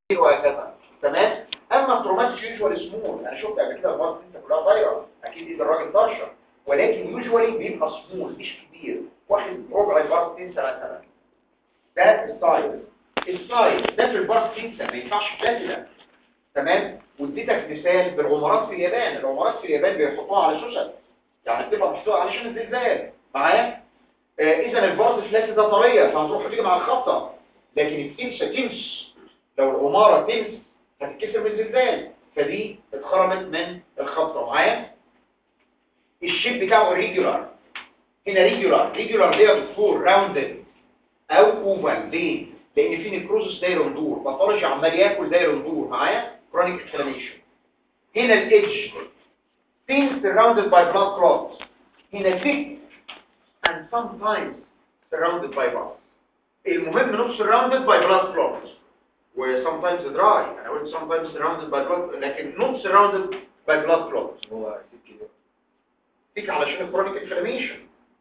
وهكذا تمام اما التروماتيك يوجوالي سمول انا شفت قبل كده المرض انت كلها طايره اكيد ايد الراجل طرشه ولكن يوجوالي بيبقى سمول مش كبير واخد ربع البارت تنسى مثلا ده السايز السايز ده في البارت تنسى ما ينفعش بلاتينا تمام واديتك مثال بالعمارات في اليابان العمارات في اليابان بيحطوها على شوشة يعني بتبقى محطوطه علشان الزلزال معايا آه اذا البارت فلات ده طريه فهتروح تيجي مع الخبطه لكن التنسى تنس لو العماره تنس هتتكسر من الزلزال فدي اتخرمت من الخبطه معايا الشيب بتاعه ريجولار هنا ريجولار ريجولار ليه يا دكتور راوندد او اوفال ليه لان في نيكروزس داير وندور باثولوجي عمال ياكل داير وندور معايا كرونيك انفلاميشن هنا الايدج thin surrounded by blood clots هنا thick and sometimes surrounded by blood المهم not surrounded by blood clots و sometimes dry انا قلت sometimes surrounded by blood لكن not surrounded by blood clots هو كده thick علشان الكرونيك انفلاميشن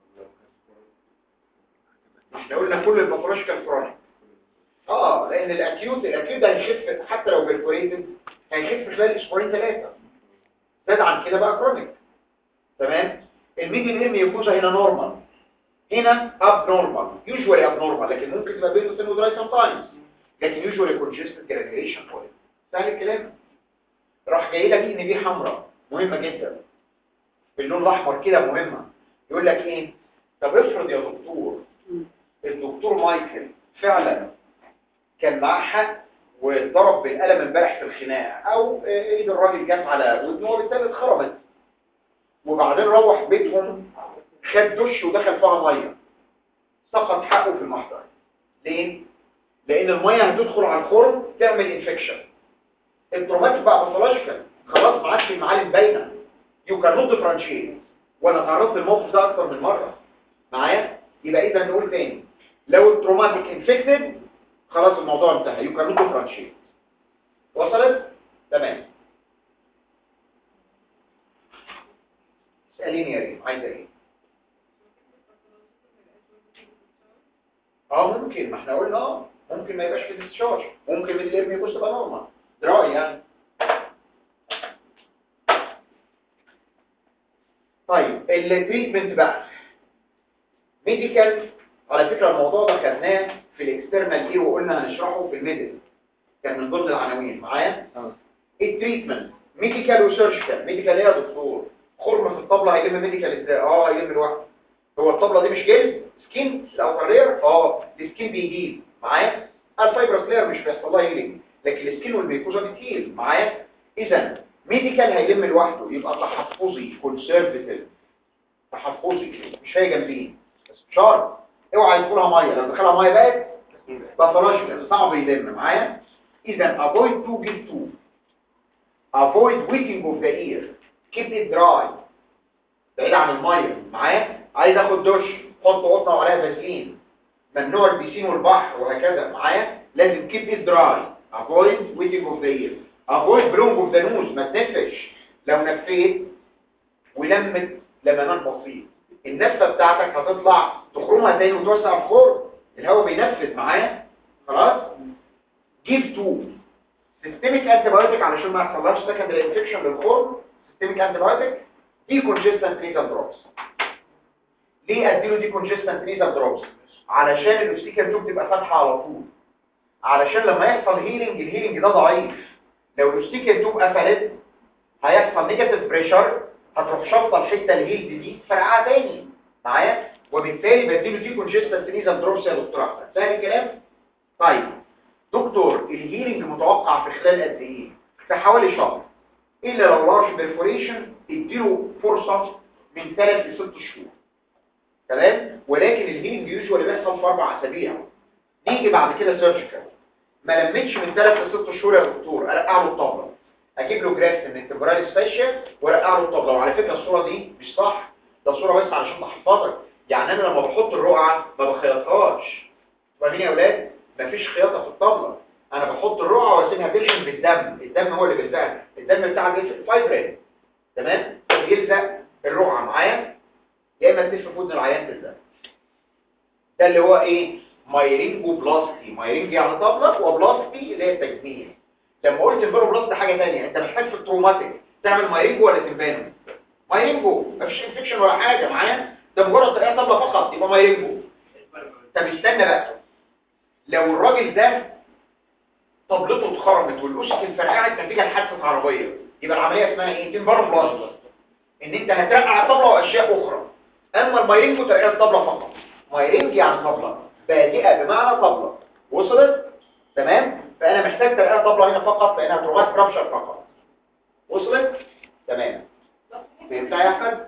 احنا قلنا كل الباثولوجيكال كرونيك اه لان الاكيوت الاكيوت ده هيخف حتى لو بيرفوريتد هيخف خلال اسبوعين ثلاثه زاد عن كده بقى كرونيك تمام الميديان اير ميوكوزا هنا نورمال هنا اب نورمال يوجوالي اب نورمال لكن ممكن تبقى بينه وبين دراي سام تايمز لكن يوجوالي كونجستد جرانيوليشن بوينت سهل الكلام راح جاي لك ان دي حمراء مهمه جدا باللون الاحمر كده مهمه يقول لك ايه طب افرض يا دكتور الدكتور مايكل فعلا كان معاه حق واتضرب بالقلم امبارح في الخناق او ايد الراجل جت على ودنه وبالتالي اتخرمت وبعدين روح بيتهم خد دش ودخل فيها ميه سقط حقه في المحضر ليه؟ لان الميه هتدخل على الخرم تعمل انفكشن التروماتيك بقى باثولوجيكال خلاص ما عادش المعالم باينه يو كان نوت ديفرنشيت وانا تعرضت للموقف ده اكتر من مره معايا يبقى اذا نقول تاني لو التروماتيك انفكتد خلاص الموضوع انتهى يو كان نوت ديفرنشيت وصلت تمام اساليني يا ريم عايزه ايه اه ممكن ما احنا قلنا اه ممكن ما يبقاش في ديسشارج ممكن من الارمي يبص تبقى نورمال دراي يعني طيب التريتمنت بقى ميديكال على فكرة الموضوع ده خدناه في الاكسترنال اير وقلنا هنشرحه في الميدل كان من ضمن العناوين معايا التريتمنت ميديكال وسيرجيكال ميديكال ايه يا دكتور خرم في الطبلة هيلم ميديكال ازاي اه هيلم لوحده هو الطبلة دي مش جلد سكين الاوتر لير اه السكين بيجيل معايا الفايبرس لير مش بيحصل لها هيلينج لكن السكين والميكوزا بتهيل معايا اذا ميديكال هيلم لوحده يبقى تحفظي كونسرفتيف تحفظي مش هي جنبيه بس شرط اوعى يدخلها ميه لو دخلها ميه بقت باثولوجيكال صعب يلم معايا اذا avoid to give to avoid wetting of the ear keep it dry بعيد عن الميه معايا عايز اخد دش حط قطنه وعليها فازلين ممنوع البيسين والبحر وهكذا معايا لازم keep it dry avoid wetting of the ear avoid blowing of the nose ما تنفش لو نفيت ولمت لمنان بسيط النفة بتاعتك هتطلع تخرمها تاني وتوسع الخرم الهواء بينفذ معايا خلاص جيب تو سيستميك انتبايوتيك علشان ما يحصلهاش سكندري انفكشن للخرم سيستميك انتبايوتيك دي كونجستنت نيزل دروبس ليه اديله دي كونجستنت نيزل دروبس علشان الاوستيكال توب تبقى فاتحه على طول علشان لما يحصل هيلينج الهيلينج ده ضعيف لو الاوستيكال توب قفلت هيحصل نيجاتيف بريشر هتروح شفطه الحته الهيلد دي فرقعها تاني معايا وبالتالي بديله دي كونجستنت نيزل دروبس يا دكتور احمد سهل الكلام طيب دكتور الهيلينج متوقع في خلال قد ايه في حوالي شهر الا لو لارج بيرفوريشن اديله فرصه من 3 ل 6 شهور تمام ولكن الهيلينج يوجوالي بيحصل في اربع اسابيع نيجي بعد كده سيرجيكال ما لمتش من 3 ل 6 شهور يا دكتور ارقع له الطبله اجيب له جراف من التمبرال سبيشال وارقع له الطبله وعلى فكره الصوره دي مش صح ده صوره بس علشان تحفظك يعني انا لما بحط الرقعه ما بخيطهاش فاهمين يا اولاد مفيش خياطه في الطبله انا بحط الرقعه واسيبها تلحم بالدم الدم هو اللي بيلزقها الدم بتاع الفايبرين تمام يلزق الرقعه معايا يا اما تلف في ودن العيان تلزق ده اللي هو ايه مايرينجو بلاستي مايرينج يعني طبلة وبلاستي اللي هي تجميل لما قلت تنبانو بلاستي حاجة تانية انت محتاج في التروماتيك تعمل مايرينجو ولا تنبانو مايرينجو مفيش انفكشن ولا حاجة معايا ده مجرد تلاقيها طبلة فقط يبقى مايرينجو طب استنى بقى لو الراجل ده طبلته اتخرمت والأسك انفرقعت نتيجة لحادثة عربية يبقى العملية اسمها ايه تنبانو بلاستي ان انت هترقع الطبلة واشياء اخرى اما المايرينجو ترقيع الطبلة فقط مايرينج يعني طبلة بادئة بمعنى طبلة وصلت تمام فانا محتاج ترقيع طبلة هنا فقط لانها ترومات رابشر فقط وصلت تمام فهمتها يا احمد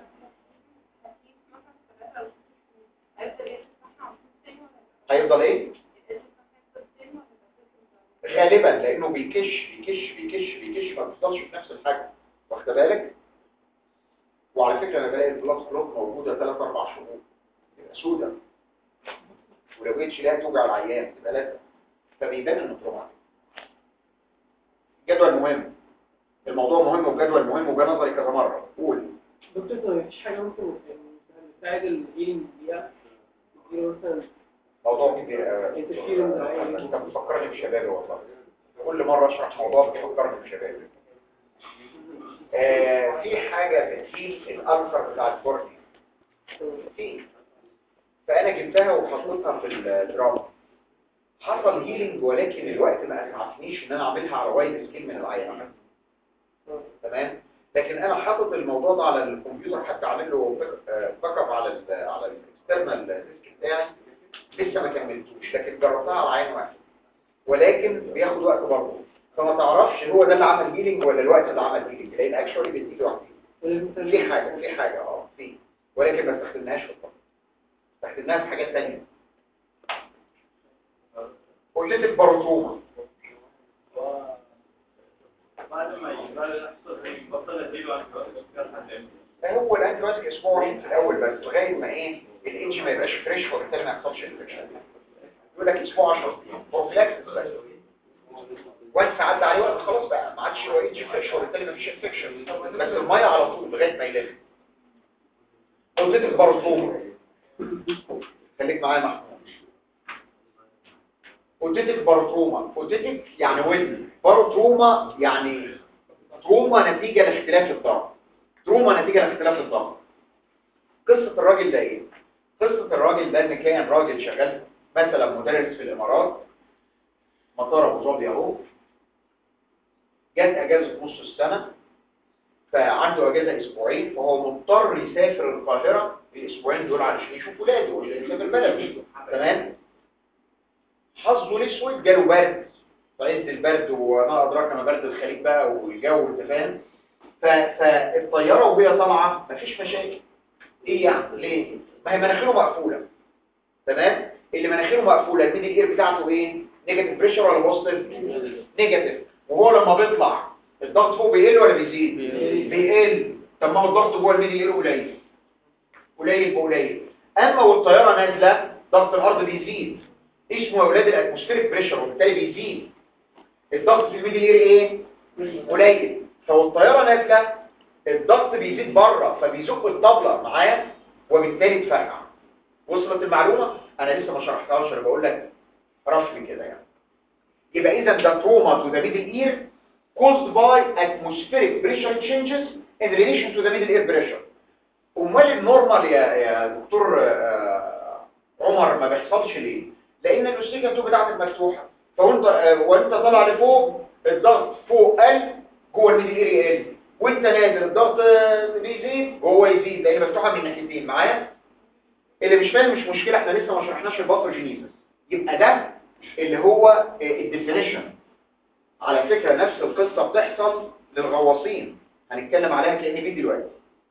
هيفضل ايه غالبا لانه بيكش بيكش بيكش بيكش ما بيفضلش في نفس الحجم واخد بالك وعلى فكره انا بلاقي البلاك بلوك موجوده 3 4 شهور تبقى سودة ولو جيتش لا توجع العيان تبقى لازم فبيبان انه تروماتيك جدول مهم الموضوع مهم وجدول مهم وجا نظري كذا مره قول دكتور طيب مفيش حاجة ممكن نساعد الهيلينج بيها نديله مثلا موضوع كبير قوي انت بتفكرني بشبابي والله كل مره اشرح موضوع بتفكرني بشبابي آه في حاجه بتشيل الالسر بتاع الكورني في فانا جبتها وحطيتها في الدراما حصل هيلينج ولكن الوقت ما اسعفنيش ان انا اعملها على وايد سكيل من العيان تمام لكن انا حاطط الموضوع ده على الكمبيوتر حتى عامل له باك اب على ال على الاكسترنال ديسك بتاعي لسه ما كملتوش لكن جربتها على عين واحد ولكن بياخد وقت برضه فما تعرفش هو ده اللي عمل هيلينج ولا الوقت اللي عمل هيلينج لان اكشولي بتيجي لوحدها في حاجه في حاجه اه في ولكن ما استخدمناهاش في الطب استخدمناها في حاجات ثانيه قلت البروتوما بعد ما يبقى يحصل بطل اديله هو الانتيبيوتيك اسبوع واحد في الاول بس لغايه ما ايه الانجي ما يبقاش فريش وبالتالي ما يحصلش انفكشن يقول لك اسبوع 10 ايام بروفلاكسس بس وانس عدى عليه وقت خلاص بقى ما عادش هو انجي فريش وبالتالي ما فيش انفكشن بس الميه على طول لغايه ما يلف اوتيتك بارتروما خليك معايا يا محمود اوتيتك بارتروما اوتيتك يعني ودن بارتروما يعني تروما نتيجه لاختلاف الضغط تروما نتيجة لاختلاف الضغط قصة الراجل ده ايه قصة الراجل ده ان كان راجل شغال مثلا مدرس في الامارات مطار ابو ظبي اهو جت اجازة نص السنة فعنده اجازة اسبوعين فهو مضطر يسافر القاهرة الاسبوعين دول علشان يشوف ولاده ولا يسافر بلده تمام حظه الاسود جاله برد عز البرد وما ادراك ما برد الخليج بقى والجو انت فاهم فالطيارة وهي طالعة مفيش مشاكل ايه يعني ليه ما هي مناخيره مقفولة تمام اللي مناخيره مقفولة الميدل اير بتاعته ايه نيجاتيف بريشر ولا بوزيتيف نيجاتيف وهو لما بيطلع الضغط فوق بيقل ولا بيزيد بيقل طب ما هو الضغط جوه الميدل اير قليل قليل بقليل اما والطيارة نازلة ضغط الارض بيزيد اسمه يا اولاد الاتموسفيريك بريشر وبالتالي بيزيد الضغط في الميدل اير ايه قليل فلو الطيارة نازلة الضغط بيزيد بره فبيزق الطبلة معايا وبالتالي تفرقع وصلت المعلومة انا لسه ما شرحتهاش انا بقول لك رفل كده يعني يبقى اذا ده تروما to the middle ear caused by atmospheric pressure changes in relation to the middle ear pressure امال النورمال يا يا دكتور آه، عمر ما بيحصلش ليه لان الاستيكا تو بتاعتك مفتوحه فوانت آه، وانت طالع لفوق الضغط فوق قل جوه الميدل اير يقل وانت نازل الضغط آه، بيزيد جوه يزيد لان مفتوحه من ناحيتين معايا اللي مش فاهم مش مشكله احنا لسه ما شرحناش الباثوجينيسيس يبقى ده اللي هو الديفينيشن على فكره نفس القصه بتحصل للغواصين هنتكلم عليها كأن في دلوقتي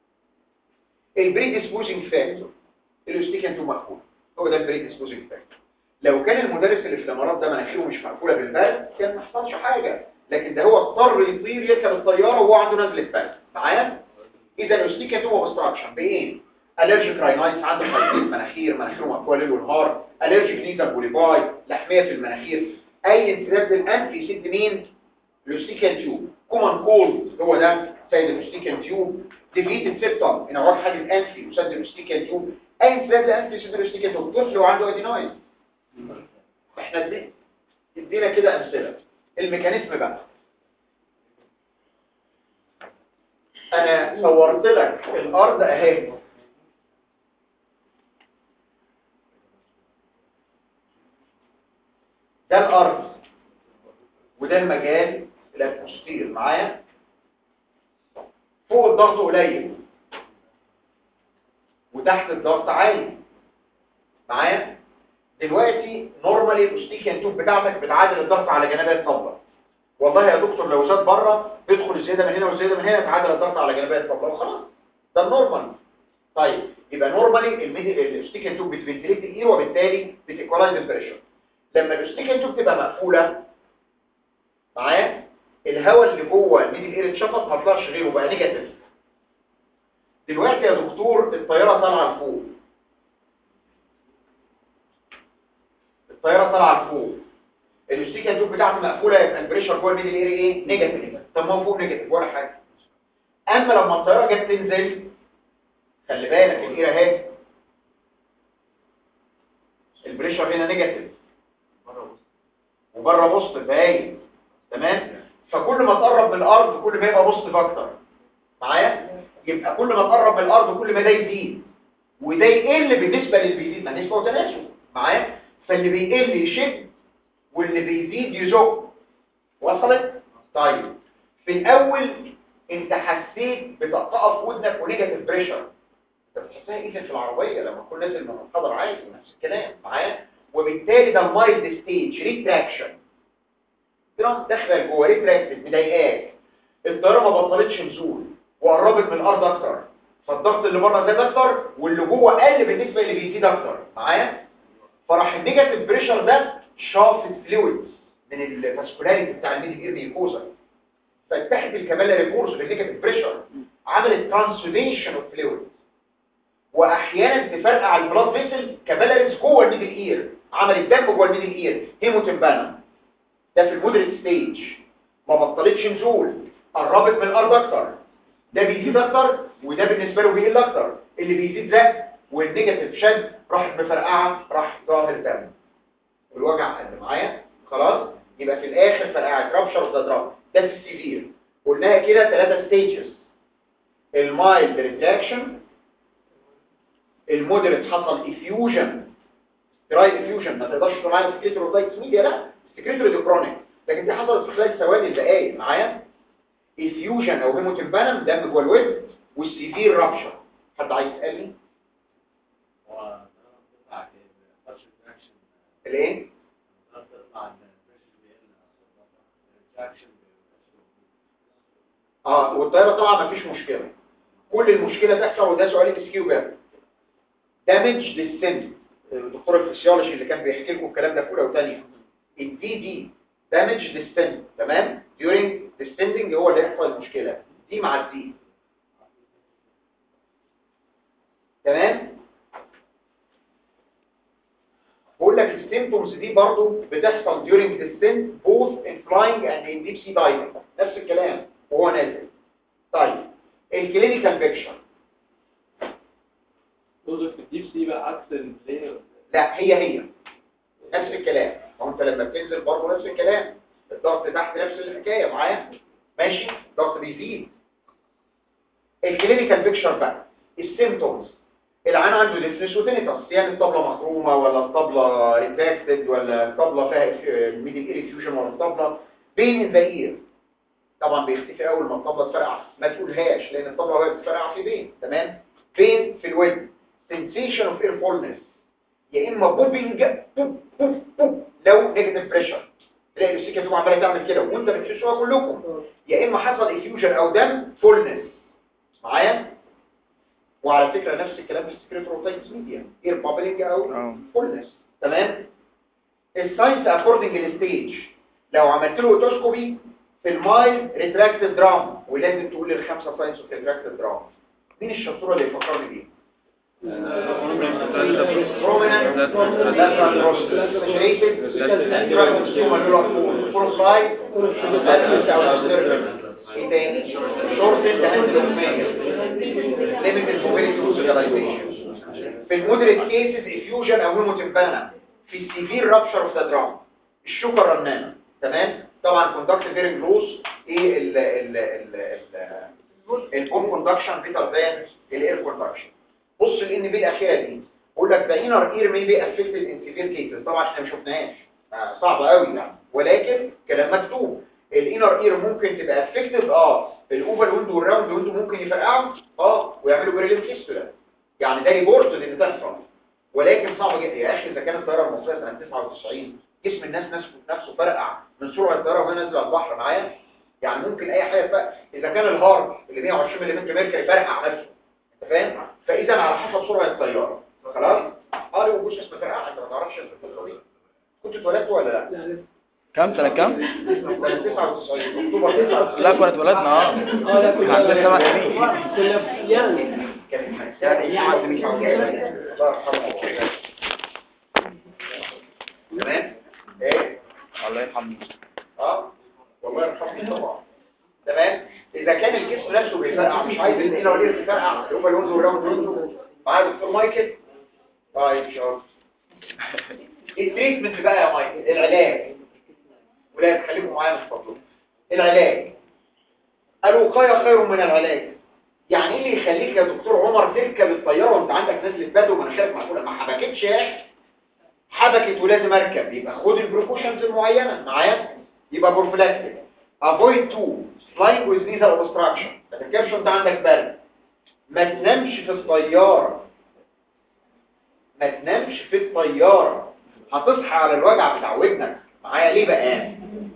البريديسبوزنج فاكتور الاستيكان تو مقفول هو ده البريديسبوزنج فاكتور لو كان المدرس اللي في الامارات ده مناخيره مش مقفوله بالبرد كان ما حصلش حاجه لكن ده هو اضطر يطير يركب الطياره وهو عنده نزله برد معايا اذا الاستيكان تو اوبستراكشن بايه الرجيك راينايتس عنده خلفيه مناخير مناخيره مقفوله ليل ونهار الرجيك نيزل بوليباي لحميه في المناخير اي انسداد للانف يسد مين الاستيكان تيوب كومن كولد هو ده سيد الاستيكان تيوب ديفيتد سيبتم انعراض حاجز انفي وسد الاستيكان تيوب اي انسداد للانف يسد الاستيكان تيوب طفل وعنده ادينويد احنا ادي- ادينا كده امثله الميكانيزم بقى انا صورت لك الارض اهي ده الارض وده المجال الاتموسفير معايا فوق الضغط قليل وتحت الضغط عالي معايا دلوقتي نورمالي الاستيكيان توب بتاعتك بتعادل الضغط على جانبي الطبله والله يا دكتور لو زاد بره بيدخل الزياده من هنا والزياده من هنا تعادل الضغط على جانبي الطبله وخلاص ده النورمال طيب يبقى نورمالي الاستيكيان توب بتفنتليت الاير وبالتالي بتيكولايز البريشر لما الاستيكيان توب تبقى مقفوله معايا الهواء اللي جوه الميدل اير اتشفط ما طلعش غيره بقى نيجاتيف دلوقتي يا دكتور الطياره طالعه لفوق الطياره طالعه لفوق الاستيكا توب بتاعته مقفوله يبقى البريشر جوه الميدل اير ايه نيجاتيف طب ما هو فوق نيجاتيف ولا حاجه اما لما الطياره جت تنزل خلي بالك الاير اهي البريشر هنا نيجاتيف وبره بوست باين تمام فكل ما تقرب من الارض كل ما يبقى بوست اكتر معايا يبقى كل ما تقرب من الارض كل ما ده يزيد وده يقل بالنسبه للي بيزيد ما نسبه وتناسب معايا فاللي بيقل يشد واللي بيزيد يزق وصلت طيب في الاول انت حسيت بتقطع في ودنك ونيجاتيف بريشر انت بتحسها ايه في العربيه لما تكون نازل من الحضر عادي نفس الكلام معايا وبالتالي ده المايلد ستيج ريتراكشن ترام داخله جوه ريتراكتد مضايقاك الطياره ما بطلتش نزول وقربت من الارض اكتر فالضغط اللي بره زاد اكتر واللي جوه قل بالنسبه اللي بيزيد اكتر معايا فراح النيجاتيف بريشر ده شاف الفلويدز من الفاسكولاريتي بتاع الميدل اير ميوكوزا فتحت الكابيلاري بورز بالنيجاتيف بريشر عملت ترانسوديشن اوف فلويدز واحيانا تفرقع البلاد فيسل كابيلاريز جوه الميدل اير عملت دم جوه الميدل اير هيموتمبانا ده في المودريت ستيج ما بطلتش نزول قربت من الارض اكتر ده بيزيد اكتر وده بالنسبه له بيقل اكتر اللي بيزيد زق والنيجاتيف شد راحت مفرقعه راح ظاهر دم والوجع قل معايا خلاص يبقى في الاخر فرقعت رابشر ده دراب ده في السيفير قلناها كده ثلاثه ستيجز المايلد ريتراكشن المودريت حصل افيوجن دراي افيوجن ما تقدرش تقول معايا سكريتوروتايتس ميديا لا سكريتوري دي كرونيك لكن دي حصلت في خلال ثواني دقايق معايا افيوجن او هيموتمبانم دم جوه الودن والسيفير رابشر حد عايز يسالني هو بتطلع كده فرش الرياكشن الايه بتطلع البريشر بيقل الرياكشن اه والطياره طبعا ما فيش مشكله كل المشكله تحصل وده سؤال ام اس كيو بقى دامج للسن الدكتور الفسيولوجي اللي كان بيحكي لكم الكلام ده في اولى وثانيه الدي دي دامج للسن تمام during descending هو اللي يحصل المشكله دي مع الدي تمام بقول لك السيمبتومز دي برضو بتحصل during descent both in flying and in deep sea diving نفس الكلام وهو نازل طيب الكلينيكال بيكشر توصف في الديب سي بقى عكس البلاير لا هي هي نفس الكلام هو انت لما بتنزل برضه نفس الكلام الضغط تحت نفس الحكايه معايا ماشي الضغط بيزيد الكلينيكال بيكشر بقى السيمتومز العين عنده ديفنس وتينيتاس يعني الطبله مخرومه ولا الطبله ريتراكتد ولا الطبله فيها ميدل اير فيوجن ولا الطبله بين ان ذا اير طبعا بيختفي اول ما الطبله تفرقع ما تقولهاش لان الطبله وهي بتفرقع في بين تمام بين في الودن sensation of air fullness يا اما بوبينج بوب بوب بوب لو نيجاتيف بريشر تلاقي السكه تبقى عماله تعمل كده وانت بتحسوها كلكم يا اما حصل افيوجن او دم فولنس معايا وعلى فكره نفس الكلام في السكريتوروتايتس ميديا اير بابلينج او فولنس تمام الساينس اكوردنج للستيج لو عملت له اوتوسكوبي في المايل ريتراكتد درام ولازم تقول الخمسه ساينس اوف ريتراكتد درام مين الشطوره اللي يفكرني بيه prominent lateral process saturated anterostomal profile lateral outsternum ايه تاني shortened anterostomal limited mobility visualization في المودريت كيسز effusion او هيموتمبانا في السيفير رابشر اوف ذا درام الشوكه الرنانه تمام طبعا كوندكت فيري كلوز ايه ال ال ال ال البون كوندكشن بيتر ذان الاير كوندكشن بص الان بي الاخيره دي بقول لك ذا انر اير مي بي افكتد ان سيفير كيسز طبعا احنا ما شفناهاش آه، صعبه قوي يعني ولكن كلام مكتوب الانر اير ممكن تبقى افكتد اه الاوفر ويندو والراوند ويندو ممكن يفرقعوا اه ويعملوا بريلين فيستولا يعني ده ريبورت ان تحصل ولكن صعب جدا يا اخي اذا كانت الطياره المصريه سنه 99 جسم الناس نفسه نفسه فرقع من سرعه الطياره وهي نازله على البحر معايا يعني ممكن اي حاجه تفرق اذا كان الهارد اللي 120 ملم ميركوري فرقع نفسه انت فاهم فاذا على حسب سرعه الطياره خلاص اه لو مش اسمه فرقع انت ما تعرفش القصه دي كنت اتولدت ولا لا لا لسه كم سنة كم؟ سنه 99 اكتوبر 99 لا كنا اتولدنا اه اه لا كنا عندنا سبع سنين كنا في يعني كانت مأساة الله يرحمه تمام ايه الله يرحمه اه والله يرحمه طبعا تمام اذا كان الجسم نفسه بيفرقع مش عايز الايه ولا يفرقع اللي هم الويندو والراوند ويندو معايا دكتور مايكل طيب شاطر التريتمنت بقى يا مايكل العلاج ولا تخليكم معايا مش فضلكم العلاج الوقايه خير من العلاج يعني ايه اللي يخليك يا دكتور عمر تركب الطياره وانت عندك نزله بدو ومناخيرك مقفوله ما حبكتش يا اخي حبكت ولازم اركب يبقى خد البروكوشنز المعينه معايا يبقى بروفلاكتيك افويد تو فلاينج ويز نيزل اوبستراكشن ما تركبش وانت عندك برد ما تنامش في الطياره ما تنامش في الطياره هتصحى على الوجع بتاع ودنك معايا ليه بقى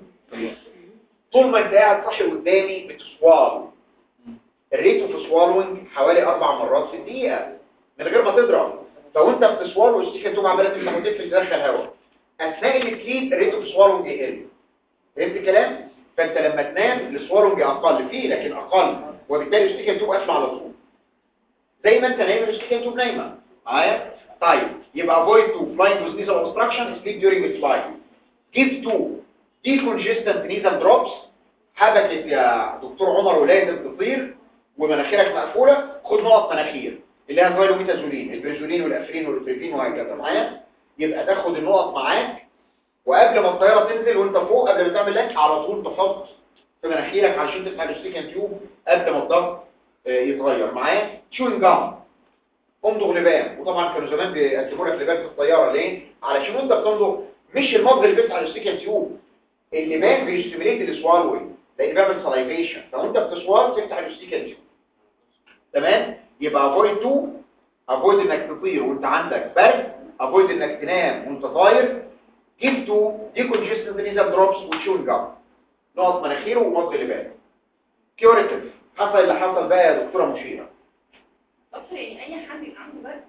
طول ما انت قاعد صاحي قدامي بتسوال الريت اوف سوالوينج حوالي اربع مرات في الدقيقه من غير ما تضرب فوانت بتسوال والسيكه تبقى عماله تفتح وتقفل تدخل هواء اثناء السليب الريت اوف سوالوينج يقل فهمت الكلام فانت لما تنام السوالوينج اقل فيه لكن اقل وبالتالي السيكه تبقى قافله على طول زي ما انت نايم السيكه تبقى نايمه معايا طيب يبقى avoid to flying with nasal obstruction sleep during the flight give to decongestant nasal drops حبكت يا دكتور عمر ولازم تطير ومناخيرك مقفولة خد نقط مناخير اللي هي الفيلوميتازولين البريزولين والافرين والاتريفين وهكذا معايا يبقى تاخد النقط معاك وقبل ما الطيارة تنزل وانت فوق قبل ما تعمل لك على طول تحط في مناخيرك عشان تفتح السيكن تيوب قبل ما الضغط آه، يتغير معايا تشوين جام امضغ لبان وطبعا كانوا زمان بيقدموا لك لبان في الطيارة ليه؟ علشان وانت بتمضغ مش المضغ اللي بيفتح السيكن تيوب اللبان بيستميليت السوالوي لان بيعمل سلايفيشن فوانت بتسوال تفتح السيكن تيوب تمام يبقى افويد تو افويد انك تطير وانت عندك برد افويد انك تنام وانت طاير جيب تو دي كونجستنت نيزل دروبس وتشون جام نقط مناخيره ومضغ لبان كيوريتيف حصل اللي حصل بقى يا دكتوره مشيره دكتور يعني اي حد يبقى عنده برد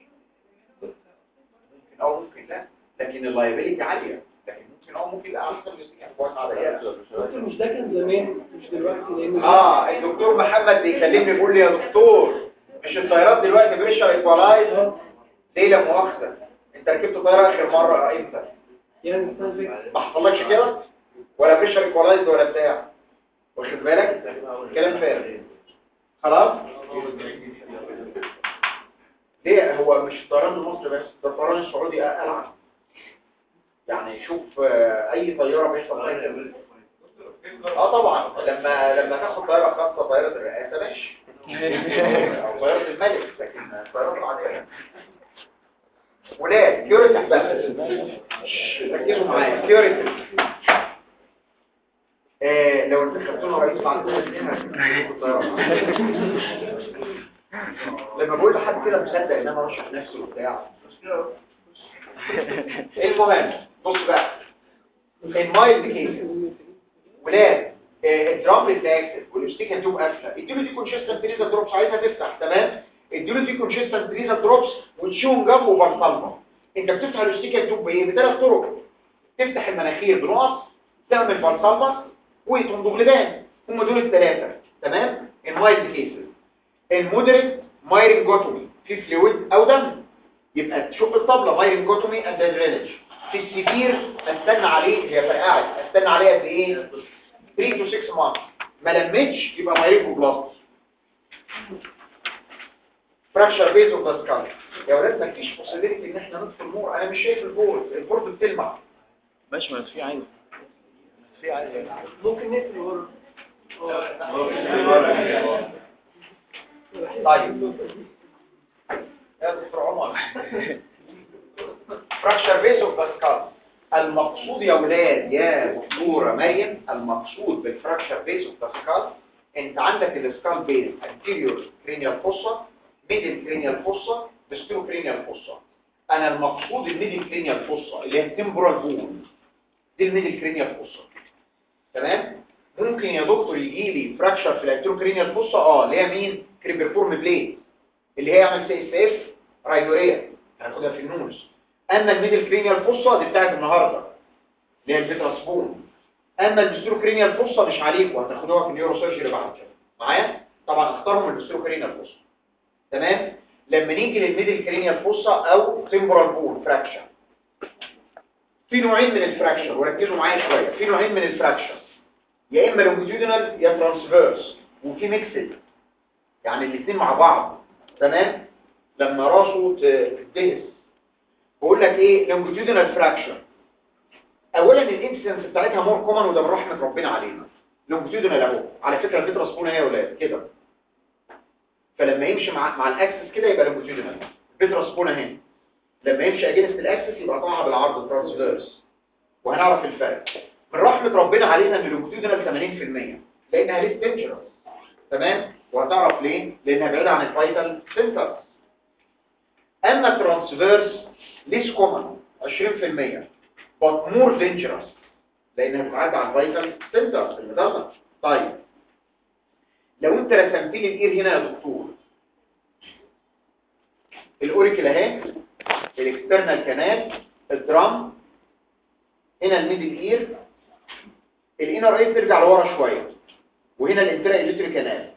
ممكن او ممكن لا لكن اللايبيليتي عاليه لكن ممكن او ممكن لا احسن من كويس على دكتور مش ده كان زمان مش دلوقتي لان اه الدكتور محمد بيكلمني بيقول لي يا دكتور مش الطيارات دلوقتي بريشر ايكوالايز ليه لا مؤاخذه انت ركبت طياره اخر مره امتى يعني السنه اللي فاتت ما حصلكش كده ولا بريشر ايكوالايز ولا بتاع واخد بالك كلام فارغ خلاص ليه هو مش الطيران المصري بس ده الطيران السعودي ألعن يعني شوف آه، اي طياره بيحصل فيها كده. اه طبعا لما لما تاخد طياره خاصه طياره الرئاسه ماشي او طياره الملك لكن الطيارات العاديه ولاد كيوريتي بس شش، ركزوا معايا كيوريتي آه لو انتخبتونا رئيس بعد كده هتكون الطياره لما بقول لحد كده مصدق ان انا ارشح نفسي وبتاع المهم بص بقى المايلد كيسز ولاد آه، الدرام ريلاكسد والاستيكن تيوب قافله اديله دي كونشستنت ريزا دروبس عايزها تفتح تمام اديله دي كونشستنت ريزا دروبس وتشون جنبه وبرطلمه انت بتفتح الاستيكن تيوب بايه بثلاث طرق تفتح المناخير بنقط تعمل برطلمه وتنضغ لبان هم دول الثلاثه تمام المايلد كيسز المودريت مايرنجوتومي في فلويد او دم يبقى تشوف الطبلة مايرنجوتومي اند درينج في السيفير استنى عليه هي فرقعت استنى عليه قد ايه 3 to 6 months ما لمتش يبقى مايرنجو بلاست فراكشر بيز اوف ذا سكال يا ولاد مفيش possibility ان احنا نطفي النور انا مش شايف البورد البورد بتلمع ماشي ما في عادي في عادي ممكن نقفل ورا طيب يا دكتور عمر فراكشر بيز اوف ذا سكال المقصود يا ولاد يا دكتوره مريم المقصود بالفراكشر بيز اوف ذا سكال انت عندك السكال بيز anterior cranial fossa middle cranial fossa posterior cranial fossa انا المقصود الميدل cranial fossa اللي هي temporal bone دي الميدل cranial fossa تمام ممكن يا دكتور يجي لي فراكشر في الانتيرو كرينيال فوسا اه اللي هي مين كريبرفورم بليد اللي هي يعمل سي اس اف رايدوريا هناخدها في النونس اما الميدل كرينيال فوسا دي بتاعت النهارده اللي هي الفيتراسبون اما البسترو كرينيال فوسا مش عليكم هتاخدوها في النيورو سيرجري بعد كده معايا طبعا اختارهم البسترو كرينيال فوسا تمام لما نيجي للميدل كرينيال فوسا او تمبرال بون فراكشر في نوعين من الفراكشر وركزوا معايا شويه في نوعين من الفراكشر يا اما لونجيتودينال يا ترانسفيرس وفي ميكسد يعني الاثنين مع بعض تمام لما راسه تدهس بقول لك ايه لونجيتودينال فراكشر اولا الانسيدنس بتاعتها مور كومن وده من رحمه ربنا علينا لونجيتودينال اهو على فكره الفيترا سبونه هي يا ولاد كده فلما يمشي مع مع الاكسس كده يبقى لونجيتودينال الفيترا سبونه هنا لما يمشي اجينست الاكسس يبقى طالعه بالعرض ترانسفيرس وهنعرف الفرق من رحمة ربنا علينا ان اللونجيتودينال 80% لانها ليس دينجرس تمام وهتعرف ليه لانها بعيدة عن الفايتال سنتر اما الترانسفيرس ليس كومن 20% but more dangerous لانها بتعدي على الفايتال سنتر المدلة طيب لو انت رسمت لي الاير هنا يا دكتور الاوريكل اهي الاكسترنال كانال الدرام هنا الميدل اير الانر اير ترجع لورا شويه وهنا الانترا اليوتري كانال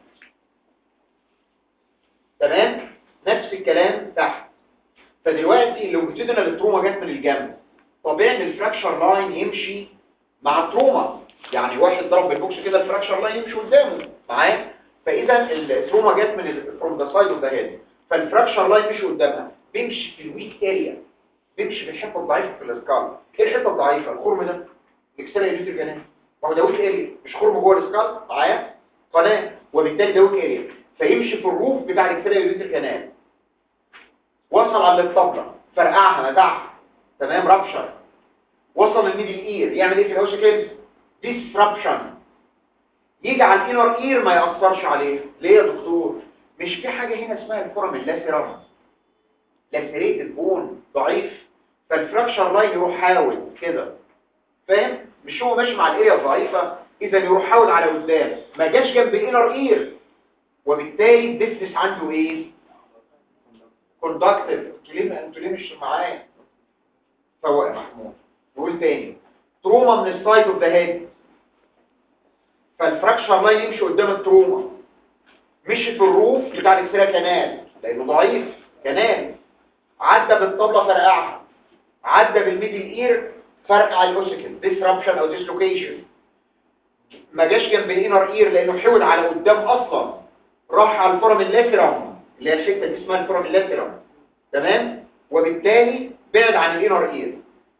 تمام نفس الكلام تحت فدلوقتي اللونجيتودينال التروما جت من الجنب طبيعي ان الفراكشر لاين يمشي مع التروما يعني واحد ضرب بالبوكس كده الفراكشر لاين يمشي قدامه معايا فاذا التروما جت من فروم ذا سايد اوف ذا هيد فالفراكشر لاين مشي قدامها بيمشي في الويك اريا بيمشي في الحته الضعيفه في الاسكال ايه الحته الضعيفه الخرم ده الاكسترا اليوتري كانال ما هو ده ويك اريا مش خرم جوه الاسكال معايا قناه وبالتالي ده ويك اريا فيمشي في الروف بتاع الاكسترا اليوتري كانال وصل على الطبله فرقعها نزعها تمام رابشر وصل للميدل اير يعمل ايه في الهوشه كده ديسربشن يجي على الانر اير ما ياثرش عليه ليه يا دكتور مش في حاجه هنا اسمها الفورم اللاسيرم لاسيريتد بون ضعيف فالفراكشر لاين يروح حاول كده فاهم مش هو ماشي مع الاريا الضعيفه اذا يروح حاول على قدام ما جاش جنب الانر اير وبالتالي الديفنس عنده ايه كوندكتيف انتوا ليه انتوا ليه مش معايا فوق يا محمود نقول تاني تروما من السايد اوف ذا هيد فالفراكشر لاين يمشي قدام التروما مشي في الروف بتاع الاكسيرا كانال لانه ضعيف كانال عدى بالطبله فرقعها عدى بالميدل اير فرقع الاوسيكل ديسربشن او ديسلوكيشن ما جاش جنب الانر اير لانه حول على قدام اصلا راح على الفورم اللاترم اللي هي الحته دي اسمها الفورم اللاترم تمام وبالتالي بعد عن الانر اير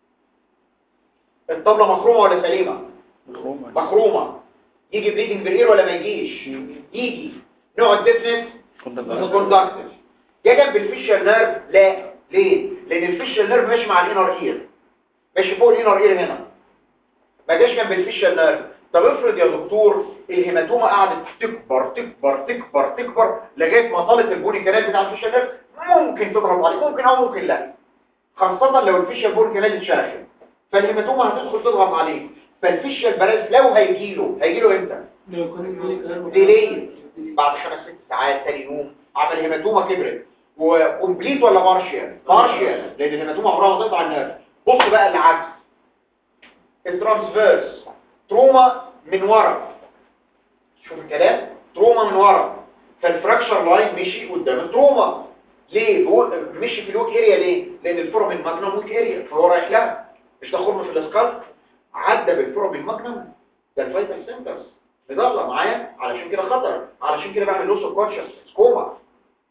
الطبله مخرومه ولا سليمه مخرومه يجي بليدنج بالاير ولا ما يجيش يجي نوع الديفنس كوندكتيف جه جنب الفيشال نيرف لا ليه لان الفيشال نيرف ماشي مع الانر اير ماشي فوق الانر اير هنا ما جاش جنب الفيشال نيرف طب افرض يا دكتور الهيماتوما قعدت تكبر تكبر تكبر تكبر لغايه ما طالت البوني كانال بتاع الفيشال نيرف ممكن تضغط عليه ممكن او ممكن لا خاصه لو الفيشال بوني كانال اتشرخت فالهيماتوما هتدخل تضغط عليه فالفيشال بلاس لو هيجيله هيجيله امتى لو كان البولي كلام ديلي بعد خمس ست ساعات تاني يوم عمل هيماتوما كبرت وكومبليت ولا بارشيال بارشيال لان الهيماتوما عمرها ما تقطع النرف بص بقى العكس الترانسفيرس تروما من ورا شوف الكلام تروما من ورا فالفراكشر لاين مشي قدام التروما ليه هو مشي في الويك اريا ليه لان الفورم الماجنم ويك اريا فهو رايح لها مش ده خرم في الاسكال عدى بالفورم الماجنم ده الفايتال سنترز مضلة معايا علشان كده خطر علشان كده بعمل لوس اوف كونشس كوما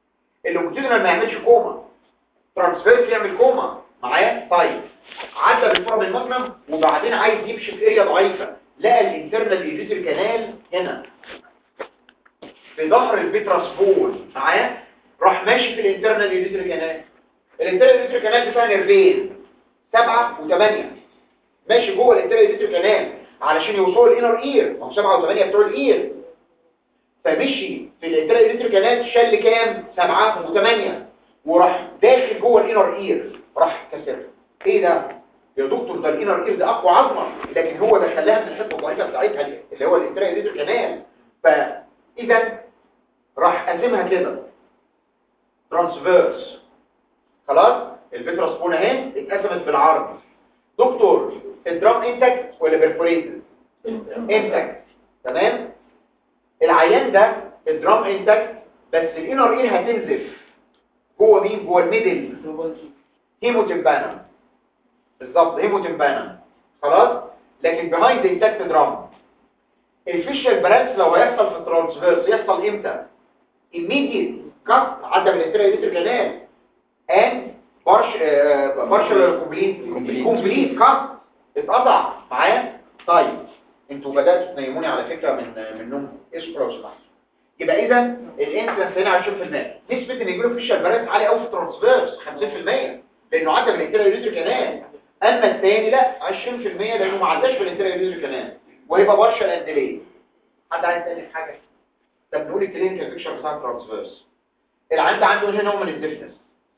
اللونجيتودينال ما يعملش كوما ترانسفيرس يعمل كوما معايا طيب عدى بالفورم الماكنم وبعدين عايز يمشي في اريا ضعيفه لقى الانترنال ايفيتر كانال هنا في ظهر الفيتراس بول معايا راح ماشي في الانترنال ايفيتر كانال الانترنال ايفيتر كانال بتاع نيرفين سبعة وثمانية ماشي جوه الانترنال ايفيتر كانال علشان يوصلوا الانر اير ما هو سبعة وثمانية بتوع الاير فمشي في الانترنال ايفيتر كانال شل كام سبعة وثمانية وراح داخل جوه الانر اير راح كسر ايه ده يا دكتور ده الانر اير ده اقوى عظمه لكن هو دخلها من الحته الضعيفه بتاعتها اللي هو الانترنال ايفيتر كانال فاذا راح قاسمها كده ترانسفيرس خلاص الفيتراس بون اهي اتقسمت بالعرض دكتور الدرام انتكت ولا بيرفوريتد انتكت تمام العيان ده الدرام انتكت بس الانر اير هتنزف جوه مين جوه الميدل هيموتمبانا بالظبط هيموتمبانا خلاص لكن بيهايند انتكت درام الفيشال برانس لو هيحصل في الترانسفيرس يحصل امتى immediate cut عدى من الانترا كانال and partial partial complete complete cut اتقطع معايا طيب انتوا بداتوا تنيموني على فكره من من نوم اسكوا لو سمحتوا يبقى اذا الانسلنس هنا 20% نسبه ان يجيله فيشال برانس عاليه قوي في الترانسفيرس 50% لانه عدى من الانترا كانال اما الثاني لا 20% لانه ما عداش في الانترا كانال وهيبقى بارشال اند ليه حد عايز يسالني في حاجه طب نقول الكلينيكال بيكشر بتاع الترانسفيرس العيان ده عنده هنا نوع من الديفنس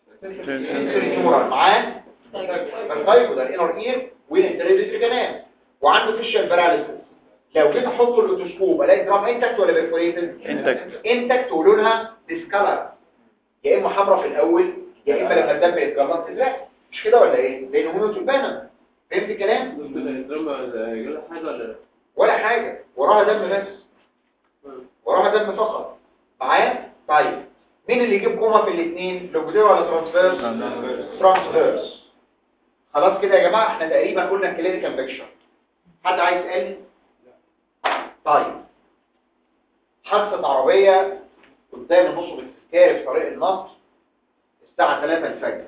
معاه الفايبو ده الانر اير والانتريديتري كمان وعنده فيشال باراليسيس لو جيت احط الاوتوسكوب الاقي درام انتكت ولا بيرفوريتد انتكت انتكت ولونها ديسكالر يا اما حمراء في الاول يا اما لما الدم يتجلط تزرق مش كده ولا ايه لانه هيموتوبانا فهمت الكلام يقول حاجة ولا لا؟ ولا حاجه وراها دم بس وراها دم فقط معايا طيب مين اللي يجيب كوما في الاثنين لوجودير ولا ترانسفيرس ترانسفيرس خلاص كده يا جماعه احنا تقريبا قلنا الكلينيكال بيكشر حد عايز يسالني طيب حادثه عربيه قدام نص بالتذكاري في طريق النصر الساعه 3 الفجر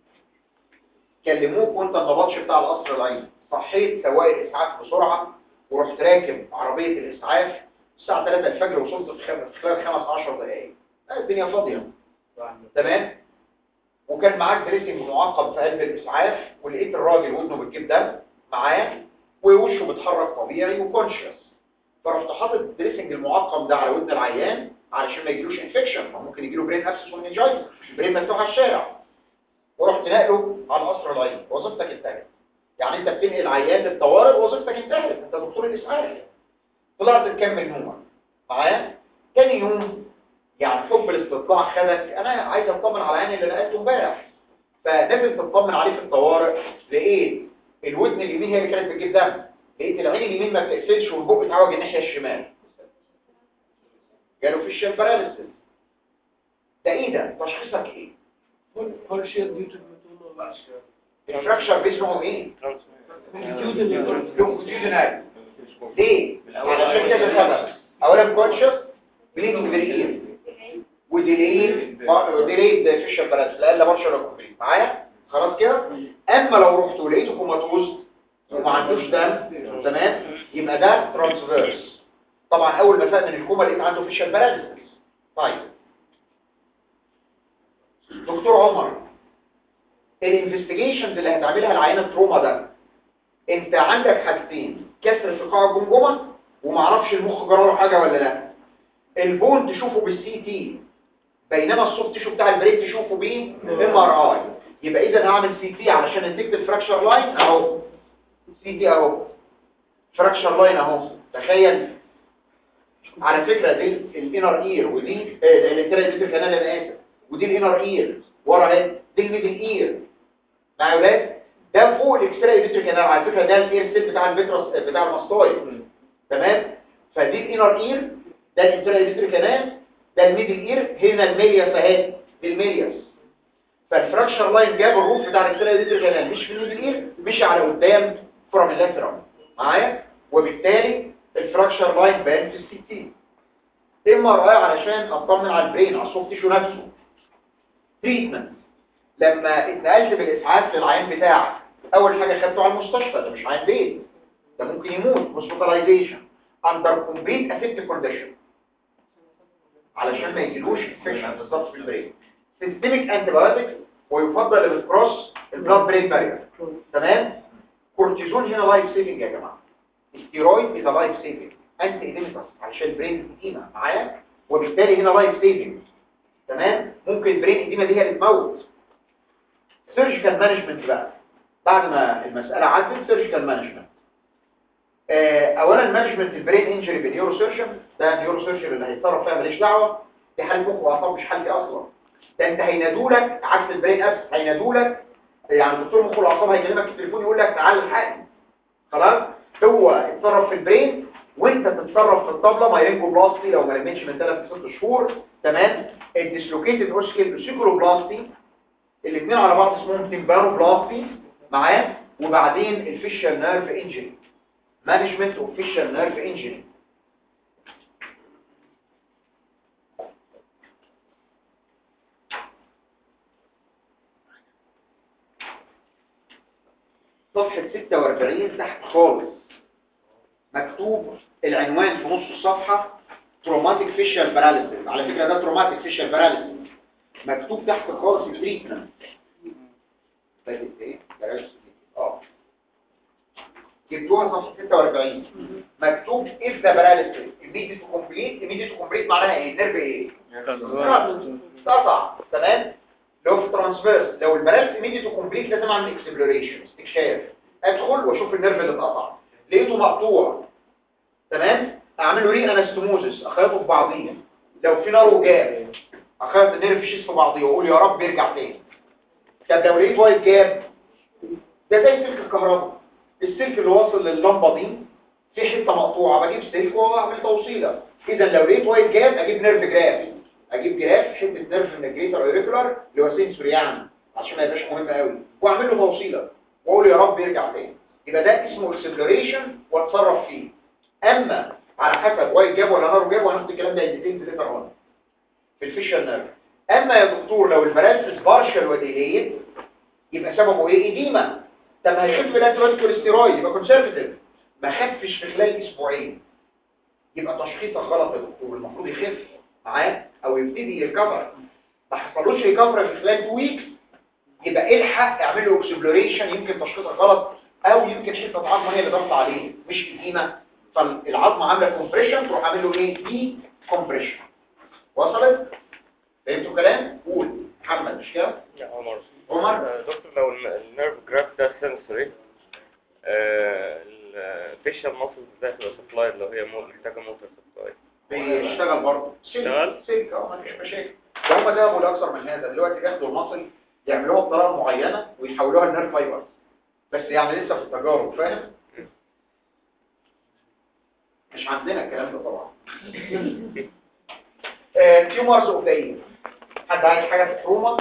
كلموك وانت النبطش بتاع القصر العيني صحيت سواق الاسعاف بسرعه ورحت راكب عربيه الاسعاف الساعة 3 الفجر وصلت في خم- في خلال 15 دقايق آه، الدنيا فاضية تمام وكان معاك دريسنج معقم في قلب الإسعاف ولقيت الراجل ودنه بتجيب دم معاه ووشه بيتحرك طبيعي وكونشس فرحت حاطط الدريسنج المعقم ده على ودن العيان علشان ما يجيلوش انفكشن ممكن يجيله برين ابسس ومنجايتس برين مفتوح على الشارع ورحت نقله على القصر العيني وظيفتك انتهت يعني انت بتنقل عيان للطوارئ وظيفتك انتهت انت دكتور الاسعاف طلعت تكمل نومك معايا تاني يوم يعني حب الاستطلاع خدك انا عايز اطمن على عيني اللي نقلته امبارح فنزل تطمن عليه في الطوارئ لقيت الودن اليمين هي اللي كانت بتجيب دم لقيت العين اليمين ما بتقفلش والبق اتعوج الناحيه الشمال جاله فيشال باراليسيس ده ايه ده تشخيصك ايه الفراكشر باسمه ايه لونجيتودينال ليه علشان كده سبب اولا كونشس بليدنج بالاير وديليد ديليد فيشر بلانس لان بارشل كومبليت معايا خلاص كده اما لو رحت ولقيته كوماتوز وما عندوش دم تمام يبقى ده ترانسفيرس طبعا اول ما فاق من الكوما لقيت عنده فيشر بلانس طيب دكتور عمر الانفستيجيشنز اللي هتعملها العينه التروما ده انت عندك حاجتين كسر في قاع الجمجمه ومعرفش المخ جراله حاجه ولا لا البون تشوفه بالسي تي بينما السوفت تيشو بتاع البريك تشوفه بيه ام ار اي يبقى اذا هعمل سي تي علشان اديك الفراكشر لاين اهو سي تي اهو فراكشر لاين اهو تخيل على فكره دي الانر اير ودي الانترنال كانال انا اسف ودي الانر اير ورا اهي دي الميدل اير مع اولاد ده فوق الاكس راي فيتري كانال على فكره ده الاير سيل بتاع الفيترس بتاع الماستويد تمام فدي الانر اير ده الانترنال فيتري كانال ده الميدل اير هنا الميلياس اهي دي الميلياس فالفراكشر لاين جاب الروف بتاع الانترنال فيتري كانال مش في الميدل اير مشي على قدام فرام اللاترال معايا وبالتالي الفراكشر لاين بان في السي تي ام ار اي علشان اطمن على البرين على السوفت تيشو نفسه تريتمنت لما اتنقلت بالاسعاف للعيان بتاعك اول حاجه خدته على المستشفى ده مش عيان بيت ده ممكن يموت هوسبيتاليزيشن اندر كومبليت اسيبتيك كونديشن علشان ما يجيلوش انفكشن بالظبط في البرين سيستميك انتيبيوتكس ويفضل اللي بتكروس البلاد برين بارير تمام كورتيزون هنا لايف سيفنج يا جماعه ستيرويد از لايف سيفنج انتي ايديمتس علشان البرين اديمه معايا وبالتالي هنا لايف سيفنج تمام ممكن البرين اديمه دي هي اللي تموت سيرجيكال مانجمنت بقى بعد ما المساله عدت سيرجيكال مانجمنت اولا مانجمنت البرين انجري بالنيورو سيرجن ده النيورو سيرجن اللي هيتصرف فيها ماليش دعوه دي حاله مخ واعصاب مش حالتي اصلا ده انت هينادولك عكس البرين ابس هينادولك يعني دكتور مخ واعصاب هيكلمك في التليفون يقول لك تعال الحقني خلاص هو اتصرف في البرين وانت تتصرف في الطبله مايرينجو بلاستي لو ما لمتش من 3 ل 6 شهور تمام الديسلوكيتد اوسكيل سيكولوبلاستي الاثنين على بعض اسمهم تيمبانو بلاستي معاه وبعدين الفيشال نيرف انجري مانجمنت اوف فيشال نيرف انجري صفحة 46 تحت خالص مكتوب العنوان في نص الصفحة تروماتيك فيشال باراليسيس على فكرة ده تروماتيك فيشال باراليسيس مكتوب تحت خالص التريتمنت فاتت ايه؟ بلاش اه جبتوها صفحة 46 مكتوب if the paralysis immediate to complete immediate to complete معناها ايه؟ نرف ايه؟ قطع تمام؟ لو في ترانسفيرس لو الباراليس immediate to complete لازم اعمل اكسبلوريشن استكشاف ادخل واشوف النرف اللي اتقطع لقيته مقطوع تمام؟ اعمل له ري انستموزس اخيطه في بعضيه لو في نار وجاب اخيط النرف شيس في بعضيه واقول يا رب يرجع تاني طب لو لقيت وايت جاب ده زي سلك الكهرباء السلك اللي واصل لللمبه دي في حته مقطوعه بجيب سلك واعمل توصيله اذا لو لقيت وايت جاب اجيب نيرف جراف اجيب جراف حته نيرف من الجريتر اوريكولار اللي هو سنسوري يعني عشان ما يبقاش مهم قوي واعمل له توصيله واقول يا رب يرجع تاني يبقى ده اسمه اكسبلوريشن واتصرف فيه اما على حسب وايت جاب ولا نار جاب وهناخد الكلام ده ديتيلز ليتر اون في الفيشال نيرف اما يا دكتور لو المرالسيس بارشل وديليت يبقى سببه ايه ايديما طب هيخف الانتيبيوتيك كوليستيرويد يبقى كونسرفتيف ما خفش في خلال اسبوعين يبقى تشخيصك غلط يا دكتور المفروض يخف معاه او يبتدي يركفر ما حصلوش ريكفر في خلال 2 ويكس يبقى الحق اعمل له اكسبلوريشن يمكن تشخيصك غلط او يمكن حته عظمه هي اللي ضغط عليه مش ايديما فالعظمه عامله كومبريشن تروح عامل له ايه دي كومبريشن وصلت فهمتوا كلام قول محمد مش كده يا عمر عمر آه، دكتور لو الن- النيرف جراف ده سنسوري الفيشال ماسلز ده هتبقى سبلايد لو هي مو- محتاجه موتور سبلاي بيشتغل برضه اشتغل؟ سلك اه مفيش مشاكل ده هم ذهبوا لاكثر من هذا دلوقتي بياخدوا المصل يعملوها بطريقه معينه ويحولوها لنيرف فايبر بس يعني لسه في التجارب فاهم مش عندنا الكلام ده طبعا تيومرز اوف ذا اير حد عايز حاجه في التروما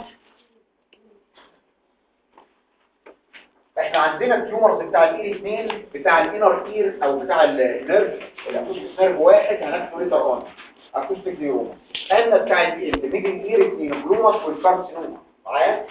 احنا عندنا التيومرز بتاع الاير اثنين بتاع الانر اير او بتاع النيرف الاكوستيك نيرف واحد هناخده ليتر اون اكوستيك نيوروما اما بتاع الميدل اير اثنين الجلوماس والكارسينوما معايا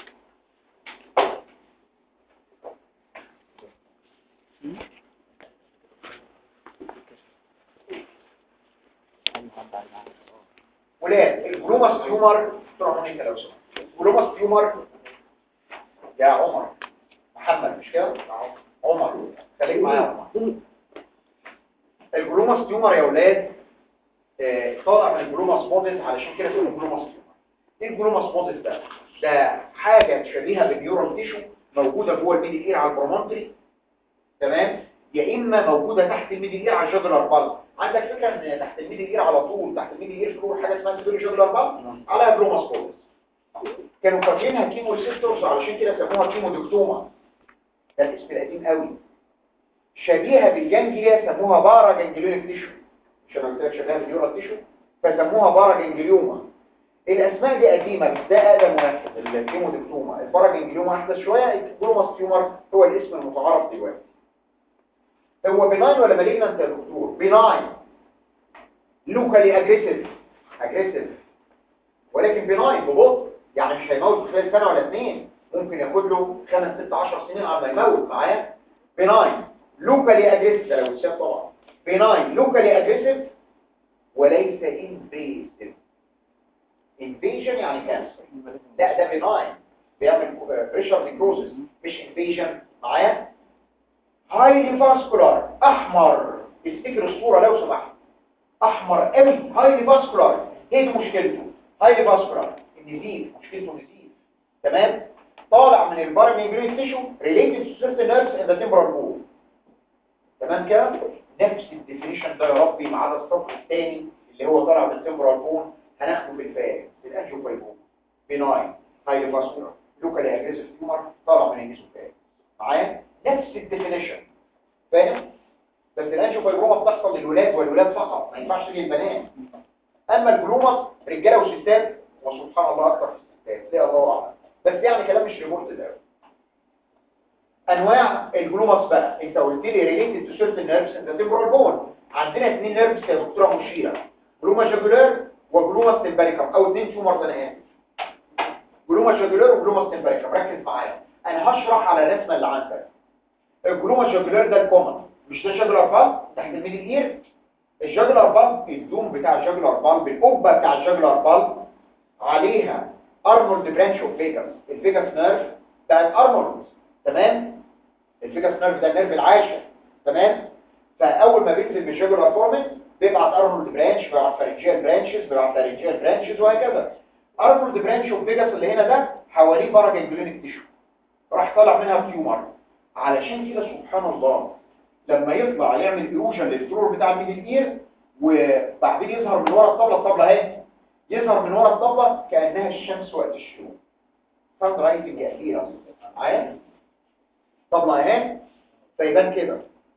ولاد الجلوماس تيومر دكتور مونيكا لو سمحت الجلوماس تيومر يا عمر محمد مش كده عمر خليك معايا يا عمر الجلوماس تيومر يا ولاد آه، طالع من الجلوماس موديل علشان كده اسمه جلوماس تيومر ايه الجلوماس موديل ده ده حاجه شبيهه بالنيورال تيشو موجوده جوه الميدل اير على البرومونتري تمام يا اما موجوده تحت الميدل اير على الجدر بالب عندك فكره ان تحت الميدل اير على طول تحت الميدل اير فلور حاجه اسمها سيري جدر بالب على جلوماس موديل كانوا فاكرينها كيمو ريسبتورز علشان كده سموها كيمو دكتوما ده الاسم القديم قوي شبيهه بالجانجليا سموها بارا جانجليونيك تيشو عشان قلت لك شبيهه بالنيورال تيشو فسموها بارا جانجليوما الاسماء دي قديمه بس ده اقدم واحد الكيمو دكتوما البارا جانجليوما احدث شويه الجلوماس تيومر هو الاسم المتعارف دلوقتي هو بناين ولا مالجنانت يا دكتور بناين لوكالي اجريسيف اجريسيف ولكن بناين ببطء يعني مش هيموت في خلال سنة ولا اثنين ممكن ياخد له خمس ست عشر سنين على ما يموت معايا بناين لوكالي اجريسيف ده لو اتشاف طبعا بناين لوكالي اجريسيف وليس انفيسيف انفيجن يعني كانسر لا ده بناين بيعمل بريشر نيكروزس مش انفيجن معايا هايلي فاسكولار احمر افتكر الصوره لو سمحت احمر قوي هايلي فاسكولار هي دي مشكلته هايلي فاسكولار النزيف مشكلته نزيف تمام طالع من الباراميجريت تيشو ريليتد تو سيرتن نيرفز ان ذا تمبرال بول تمام كده نفس الديفينيشن ده يا ربي ما عدا السطر الثاني اللي هو طالع من التمبرال بون هناخده بالفعل الانجيوبايبون بيناين هايلي فاسكولار لوكالي اجريسيف تيومر طالع من النيزوفاج معايا نفس الديفينيشن فاهم بس الانجيوبايبروما بتحصل للولاد والولاد فقط ما ينفعش للبنات اما الجلومس رجاله وستات وسبحان الله اكتر في الستات ليه الله اعلم بس يعني كلام مش ريبورت قوي انواع الجلومس بقى انت قلت لي ريليتد تو سيرتن نيرفز انت تمبرال بون عندنا اثنين نيرفز يا دكتوره مشيره جلوما جاكولار وجلوما تمباريكم او اثنين تيومر ده انا اسف جلوما جاكولار وجلوما تمباريكم ركز معايا انا هشرح على الرسمه اللي عندك الجلوما جاكولار ده الكومن مش ده جاكولار بالب تحت الميدل اير الجاكولار بالب الدوم بتاع الجاكولار بالب القبه بتاع الجاكولار بالب عليها ارنولد برانش اوف فيجاس الفيجاس نيرف بتاعت ارنولد تمام الفيجاس نيرف ده النيرف العاشر تمام فاول ما بينزل بالجاكولار فورمن بيبعت ارنولد برانش بيبعت فارنجيال برانشز بيبعت فارنجيال برانشز وهكذا ارنولد برانش اوف فيجاس اللي هنا ده حواليه باراجنجلونيك تيشو راح طالع منها تيومر علشان كده سبحان الله لما يطلع يعمل ايروجن للفلور بتاع الميدل اير وبعدين يظهر من ورا الطبله الطبله اهي يظهر من ورا الطبله كانها الشمس وقت الشروق ساند رايتنج اخيرا معايا طبله اهي فيبان كده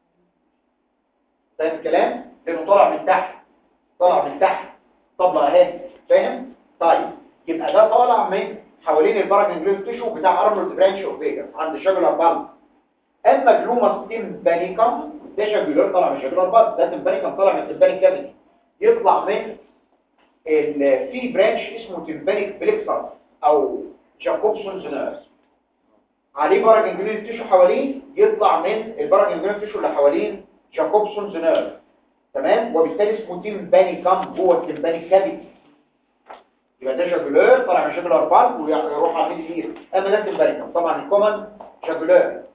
فاهم الكلام لانه طالع من تحت طالع من تحت طبله اهي فاهم طيب يبقى ده طالع من حوالين الباراجنجلون تيشو بتاع ارنولد برانش اوف فيجاس عند الجاجولار بالب اما جلوماس تمبانيكم ده جاجولار طالع من الجاجولار بالب ده تمبانيكم طالع من التمبانيك كافيتي يطلع من ال- في برانش اسمه تمبانيك بليكسر او جاكوبسونز نيرف عليه باراجنجلون تيشو حواليه يطلع من الباراجنجلون تيشو اللي حوالين جاكوبسونز نيرف تمام وبالتالي اسمه تمبانيكم جوه التمبانيك كافيتي يبقى ده جاجولار طالع من جاجولار بالب ويروح على الميدل اير اما ده تمبانيكم طبعا الكومن جاجولار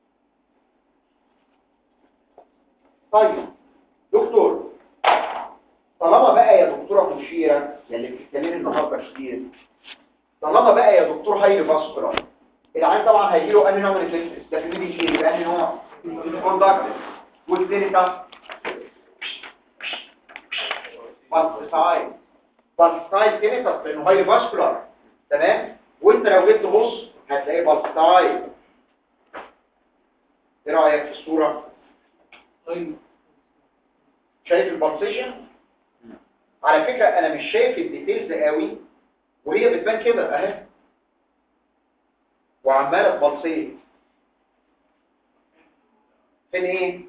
طيب دكتور طالما بقى يا دكتورة مشيرة يلي بتتكلمي النهارده كتير طالما بقى يا دكتور هايلي فاسكولار العين طبعا هيجي له انهي نوع من الفيكسس ده في الميدل اير يبقى انهي نوع كوندكتيف والكلينيكال بالسايد بالسايد كلينيكال لانه هايلي فاسكولار تمام وانت لو جيت تبص هتلاقيه بالسايد ايه رايك في الصوره طيب شايف البلسيشن على فكرة انا مش شايف الديتيلز قوي وهي بتبان كده اهي وعمالة تبلسيت فين ايه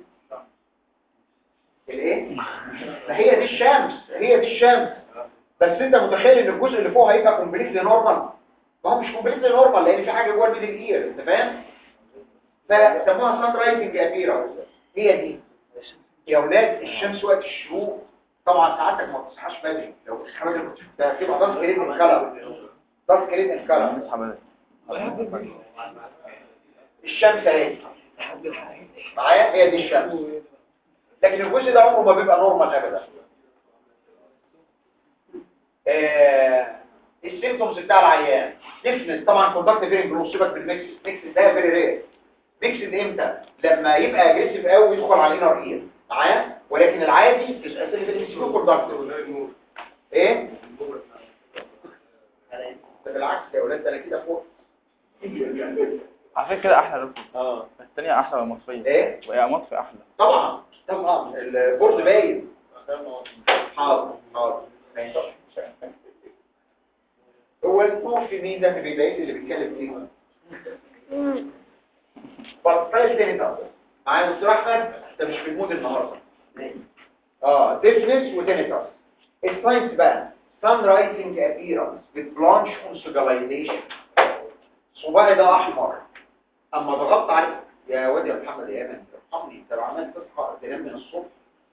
الايه ما هي دي الشمس هي دي الشمس بس انت متخيل ان الجزء اللي فوق هيبقى كومبليتلي نورمال ما هو مش كومبليتلي نورمال لان في حاجه جوه الميدل اير انت فاهم فسموها سان رايزنج ابيرنس هي دي يا اولاد الشمس وقت الشروق طبعا ساعتك ما تصحاش بدري لو تصحى بدري كنت شفتها تبقى ضغط كريت الكلر ضغط كريت الكلر الشمس اهي معايا هي دي الشمس لكن الجزء ده عمره ما بيبقى نورمال ابدا آه السيمتومز بتاع العيان ديفنس طبعا كوندكت فيري جروس سيبك بالميكس ميكس ده فيري رير ميكس امتى لما يبقى اجريسيف قوي ويدخل على الانر اير معايا ولكن العادي الاساسي في الاسيكو كوندكت ايه ده بالعكس يا اولاد ده انا كده فوق على فكرة كده احلى ركن اه الثانية احلى من المصرية ايه وهي مصري احلى طبعا طبعا البورد باين حاضر حاضر ماشي. هو النور في مين ده في بداية اللي بيتكلم فيه بطل تاني طب معايا دكتور احمد انت مش في المود النهارده اه ديفنس وتينيتاس الساينس بقى sun rising appearance with blanche conjugalization صباعي ده احمر اما ضغطت عليه يا واد يا محمد يا ايمن ارحمني انت لو عمال تصحى تنام من الصبح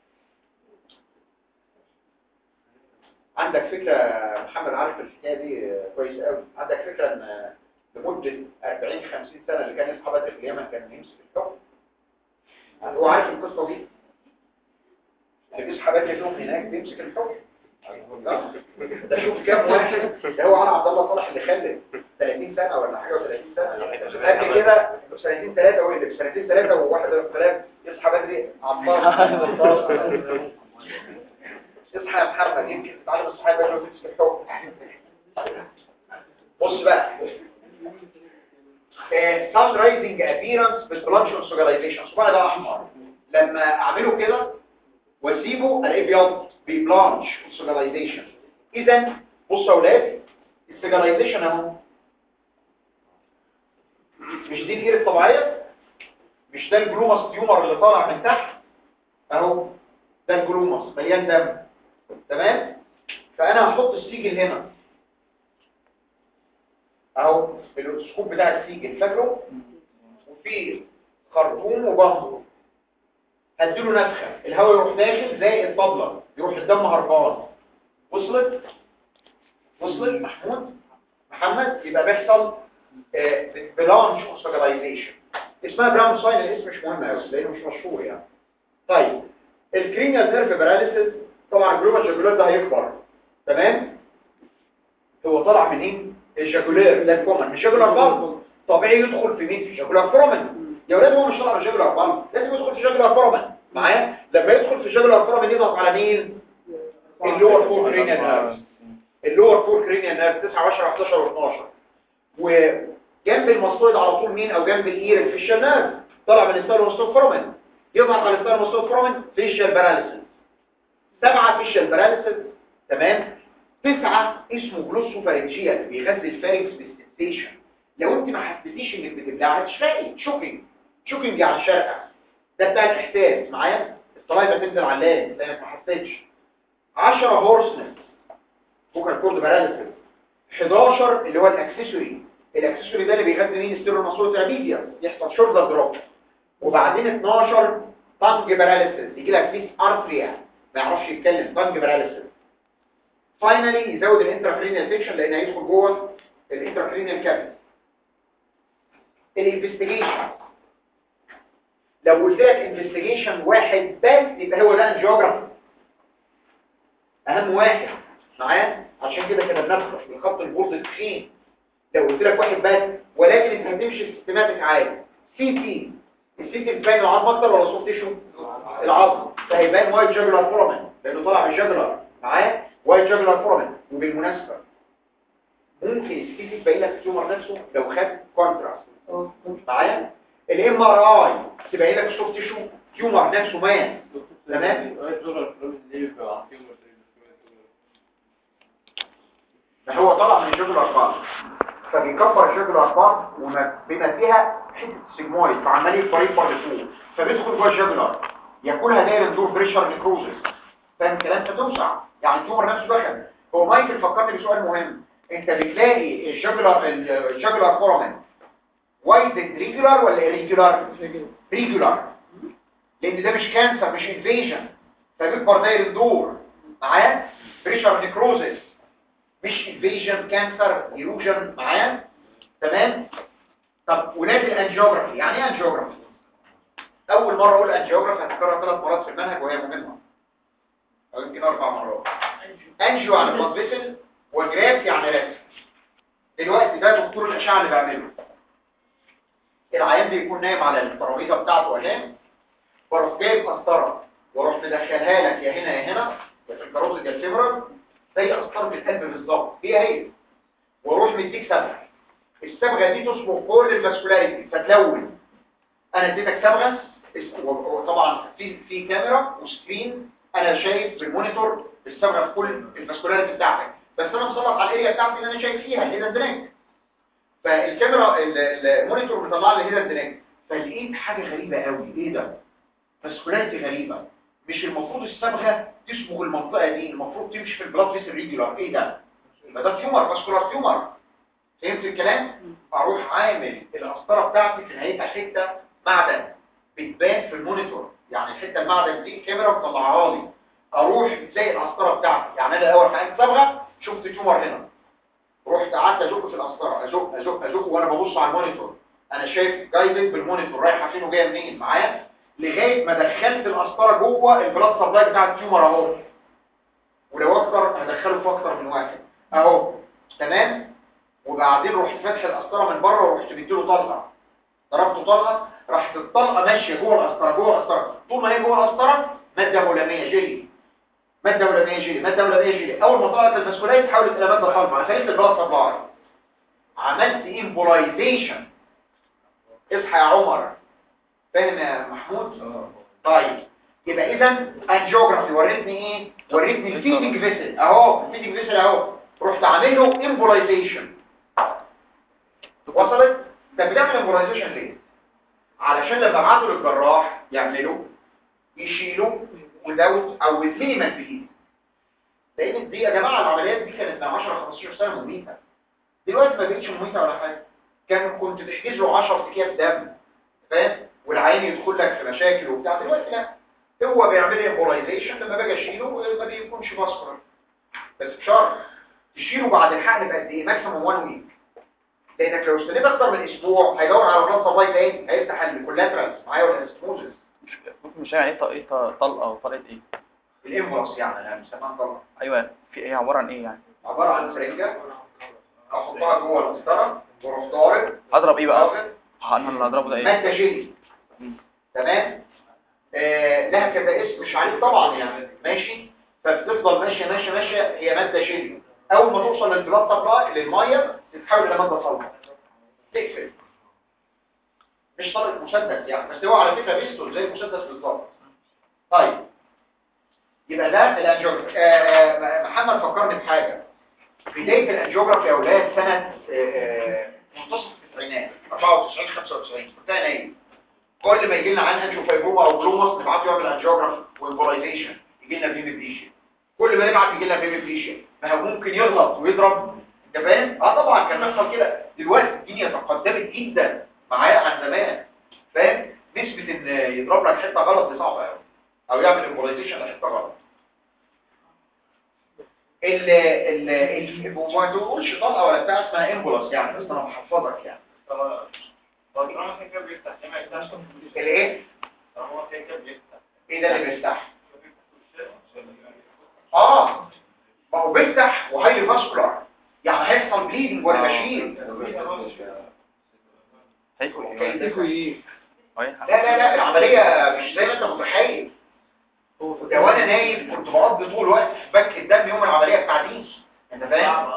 عندك فكرة يا محمد عارف الحكاية دي كويس قوي عندك فكرة ان لمدة 40 50 سنة اللي كان يصحى بدري في اليمن كان يمسك الكون هو عارف القصة دي اللي بيصحى بدري فيهم هناك بيمسك الكون ده شوف كام واحد ده هو انا عبد الله صالح اللي خلف 30 سنة ولا حاجة و30 سنة قبل كده سنتين ثلاثة وقلب سنتين ثلاثة وواحد ثلاثة يصحى بدري عطار اصحى يا محمد يمكن تتعلم الصحابة بدري وتمسك الكون بص بقى sun rising appearance with blanche conjugalization صباعي ده احمر لما اعمله كده واسيبه الاقيه بيض ببلانش conjugalization اذا بصوا يا اولاد السجلايزيشن اهو مش دي الهير الطبيعيه مش ده الجلوماس تيومر اللي طالع من تحت اهو ده الجلوماس مليان دم تمام فانا هحط السيجل هنا اهو الاسكوب بتاع السيجل فاكره وفي خرطوم وبامبو هديله نفخه الهواء يروح داخل زي الطبله يروح الدم هربان وصلت وصلت محمود محمد يبقى بيحصل بلانش اوسكاليزيشن اسمها براون ساين الاسم مش مهم قوي لانه مش مشهور يعني طيب الكرينيال نيرف باراليسيس طبعا الجلوبال جاكولار ده هيكبر تمام هو طالع منين الجاكولار ده الكومن مش جاكولار بالب طبيعي يدخل في مين في جاكولار فرومن يا ولاد هو مش طالع من جاكولار بالب لازم يدخل في جاكولار فرومن معايا لما يدخل في جاكولار فرومن يضغط على مين اللور فور كرينيال نيرف اللور فور كرينيال نيرف 9 10 11 و12 وجنب المستويد على طول مين او جنب الاير الفيشال نيرف طالع من الستالوموستوف فرومن يضغط على الستالوموستوف فرومن فيشال باراليسيس سبعة فيشال باراليسيس تمام تسعة اسمه جلوسوفارنجيال بيغذي الفارنكس بالسنسيشن لو انت ما حسيتيش انك بتبلع هتشفقي شوكينج شوكينج على الشرقة ده بتاع الاحساس معايا الصلايبة تنزل على اللام لانك ما حسيتش 10 هورسنس فوكال كورد باراليسيس 11 اللي هو الاكسسوري الاكسسوري ده اللي بيغذي مين السيروناسول ترابيديا يحصل شولدر دروب وبعدين 12 تانج باراليسيس يجي لك فيس ارتريا ما يعرفش يتكلم تانج باراليسيس فاينلي يزود الانتراكرينيال سيكشن لان هيدخل جوه الانتراكرينيال كابيت الانفستيجيشن لو قلت لك انفستيجيشن واحد بس يبقى هو ده الجيوغرافي اهم واحد معايا عشان كده كده بنفخر الخط البورد التخين لو قلت لك واحد بس ولكن انت هتمشي سيستماتيك عادي سي تي السي تي بتبين العظم اكتر ولا صوت تيشو العظم فهيبان وايت جاجولار فورمن لانه طالع من الجاجولار معايا وايت جاجولار فورمن وبالمناسبه ممكن السي تي تبين لك التيومر نفسه لو خد كونتراست معايا الام ار اي تبين لك الصوت تيشو تيومر نفسه مان تمام ده هو طلع من الجدول الأربعة فبيكبر الجدول الأربعة وبما فيها حتة سيجمويد فعمال يكبر يكبر لفوق فبيدخل جوه الجدول ياكلها داير دور بريشر نيكروزس فاهم الكلام فتوسع يعني التيومر نفسه دخل هو مايكل فكرني بسؤال مهم انت بتلاقي الجدول الجدول فورمن وايد ريجولار ولا ريجولار ريجولار لان ده مش كانسر مش انفيجن فبيكبر داير الدور معاه بريشر نيكروزس مش انفيجن كانسر ايروجن معاه تمام طب ونازل انجيوجرافي يعني ايه انجيوجرافي اول مره اقول انجيوجرافي هتكرر ثلاث مرات في المنهج وهي مهمه او يمكن اربع مرات انجيو يعني بلاد فيسل وجراف يعني رسم دلوقتي ده دكتور الاشعه اللي بعمله العيان بيكون نايم على الترابيزه بتاعته انام واروح جايب قسطره واروح مدخلها لك يا هنا يا هنا في الكاروتيد الفيبرال زي قسطره القلب بالظبط هي هي واروح مديك صبغه الصبغه دي تصبغ كل الفاسكولاريتي فتلون انا اديتك صبغه وطبعا في في كاميرا وسكرين انا شايف بالمونيتور الصبغه في كل الفاسكولاريتي بتاعتك بس انا مسلط على الاريا بتاعتي اللي انا شايف فيها الهيدن درينك فالكاميرا المونيتور بيطلع لي هيدن درينك فلقيت حاجه غريبه قوي ايه ده فاسكولاريتي غريبه مش المفروض الصبغه تصبغ المنطقه دي المفروض تمشي في البلاد فيسل ريجولار ايه ده يبقى ده تيومر فاسكولار تيومر فهمت الكلام اروح عامل القسطره بتاعتي في نهايتها حته معدن بتبان في المونيتور يعني الحته المعدن دي كاميرا مطلعها لي اروح تلاقي القسطره بتاعتي يعني انا اول حاجه صبغه شفت تيومر هنا رحت قعدت ازق في القسطره ازق ازق ازق وانا ببص على المونيتور انا شايف جايدد بالمونيتور رايحه فين وجايه منين معايا لغايه ما دخلت القسطره جوه البلاد سبلاي بتاع التيومر اهو ولو اكتر هدخله في اكتر من واحد اهو تمام وبعدين رحت فاتح القسطره من بره ورحت مديله طلقه ضربته طلقه راحت الطلقه ماشيه جوه القسطره جوه القسطره طول ما هي جوه القسطره ماده ملاميه جيلي ماده ملاميه جيلي ماده ملاميه جيلي اول ما طلعت المسؤوليه تحولت الى ماده صلبه خليت البلاد سبلاي عملت امبولايزيشن اصحى يا عمر فاهم يا محمود طيب يبقى اذا انجيوجرافي وريتني ايه وريتني الفيدنج فيسل اهو الفيدنج فيسل اهو رحت عامل له امبولايزيشن وصلت ده بتعمل امبولايزيشن ليه علشان لما ابعته للجراح يعمله يشيله وداوت او مينيمال بليد لان دي يا جماعه العمليات دي كانت من 10 15 سنه مميته دلوقتي ما بقتش مميته ولا حاجه كان كنت تحجز له 10 اكياس دم فاهم والعين يدخل لك في مشاكل وبتاع دلوقتي لا هو بيعمل لي امبولايزيشن لما باجي اشيله ما بيكونش فاسكولار بس بشرط تشيله بعد الحقن بقد ايه ماكسيموم 1 ويك لانك لو استنيت اكتر من اسبوع هيدور على بلاد سبلاي تاني هيفتح الكولاترالز معايا ولا الاسموزس ممكن مش يعني ايه ط- ايه ط- طلقه وطلقه ايه الانفرس يعني انا بنسميها طلقه ايوه في ايه عباره عن ايه يعني عباره عن سرنجه احطها جوه المسطره واروح ضارب اضرب ايه بقى ضاغط انا اللي هضربه ده ايه ماده جيلي مم. تمام آه لها كذا اسم مش عليه طبعا يعني ماشي فبتفضل ماشيه ماشيه ماشيه هي ماده جيلي اول ما توصل للبلاد سبلاي للميه تتحول الى ماده صلبه تقفل مش طلق مسدس يعني بس هو على فكره بيستول زي المسدس بالظبط طيب يبقى ده الانجيوجرافي آه آه محمد فكرني بحاجه بدايه الانجيوجرافي يا اولاد سنه آه، آه، منتصف التسعينات 94 95 كنت انا نايم كل ما يجي لنا عن انجيوفايبروما او بلوموس نبعته يعمل انجيوجرافي وامبولايزيشن يجي لنا فيمي بليشن كل ما نبعت يجي لنا فيمي بليشن ما هو ممكن يغلط ويضرب انت فاهم اه طبعا كان بيحصل كده دلوقتي الدنيا تقدمت جدا معايا عن زمان فاهم نسبه ان يضرب لك حته غلط دي صعبه قوي او يعمل امبولايزيشن لحته غلط ال ال ال وما تقولش طلقه ولا بتاع اسمها امبولاس يعني بس انا بحفظك يعني هو طالما كان كده بيفتح ليه ما يفتحش الايه طالما كان كده بيفتح ايه ده اللي بيفتح اه ما هو بيفتح وهايلي فاسكولار يعني هيحصل بليدنج وانا بشيل هيكو ايه لا لا لا العمليه مش زي ما انت متخيل ده وانا نايم كنت بقضي طول الوقت في بنك الدم يوم العمليه بتاع دي انت فاهم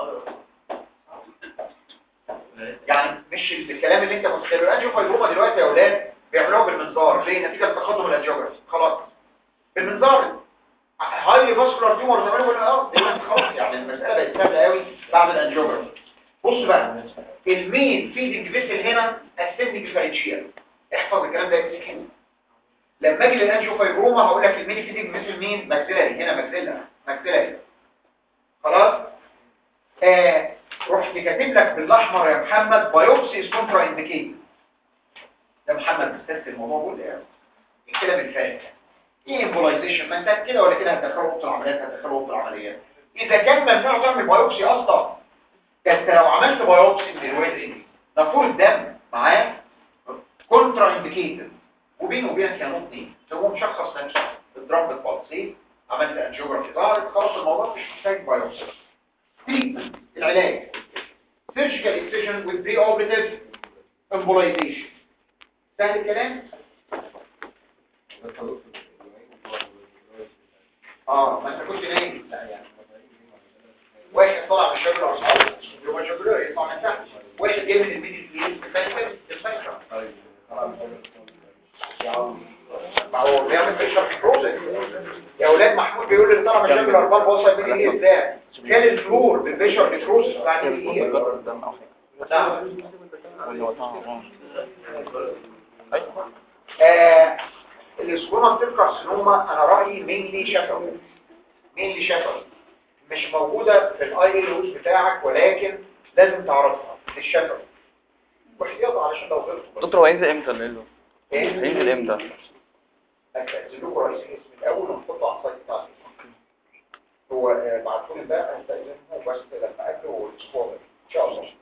يعني مش الكلام اللي انت متخيله الانجيوفايبروما دلوقتي يا اولاد بيعملوها بالمنظار ليه نتيجه لتقدم الانجيوجرافي خلاص بالمنظار هاي فاسكولار تيومر زمان ولا اه دلوقتي خلاص يعني المساله بقت سهله قوي بعد الانجيوجرافي بص بقى المين فيدنج فيسل هنا اسندنج فارنجيال احفظ الكلام ده يمسك هنا لما اجي للانجيوفايبروما هقول لك المين فيدنج فيسل مين ماكسيلاري هنا ماكسيلا ماكسيلاري خلاص آه رحت كاتب لك بالاحمر يا محمد بايوبسي از كونترا انديكيت ده محمد مستسهل الموضوع بقول يعني الكلام الفارغ ايه امبولايزيشن ما انت كده ولا كده هتدخله اوضه العمليات هتدخله اوضه العمليات اذا كان ممنوع تعمل بايوبسي اصلا ده انت لو عملت بايوبسي من الوزن نافور الدم معاه كونترا انديكيتد وبينه وبينك يا نطني هو مشخص نفسه اضرب بالبلسين عملت انجيوجرافي ظهرت خلاص الموضوع مش محتاج بايوبسي تريتمنت العلاج surgical excision with preoperative embolization سهل الكلام؟ اه ما انت كنت نايم واحد طلع من الشجره اصحابه يبقى شجره يطلع من تحت واحد جاي من الميدل فيلد الفلسفه الفلسفه ما هو بيعمل فيشر في بروزك يا اولاد محمود بيقول لي طلع من الشجره اربعه بوصل بين ايه ازاي كان الفلور بالفيشر بروزس بتاع الايه جرب الدم او حاجه نعم ولا وقتها اه ايوه آه السكوما سيل كارسينوما انا رايي مينلي شفوي مينلي شفوي مش موجوده في الاي ال بتاعك ولكن لازم تعرفها الشفوي واحتياط علشان لو غلطت دكتور هو هينزل امتى الليل ايه هينزل امتى هتنزلكم رئيس الاسم الاول ونحطه على السايت بتاعك هو آه، بعتوا لي ده هستأذنكم بس لما اقابله الاسبوع ده ان شاء الله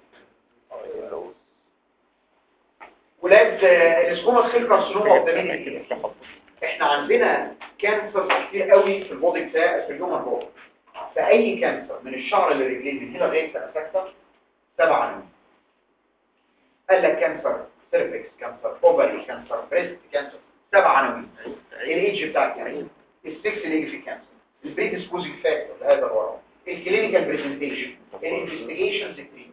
ولاد آه، الاسكوما سيل كارسينوما اوف ذا ميدل احنا عندنا كانسر كتير قوي في البودي بتاع في الهيومن بودي فاي كانسر من الشعر للرجلين من هنا لغايه سنه سته سبع عناوين قال لك كانسر سيرفكس كانسر اوفري كانسر بريست كانسر سبع عناوين الايدج بتاعك يعني السكس اللي يجي في الكانسر البريدسبوزنج فاكتور هذا الورم الكلينيكال بريزنتيشن الانفستيجيشنز التريتمنت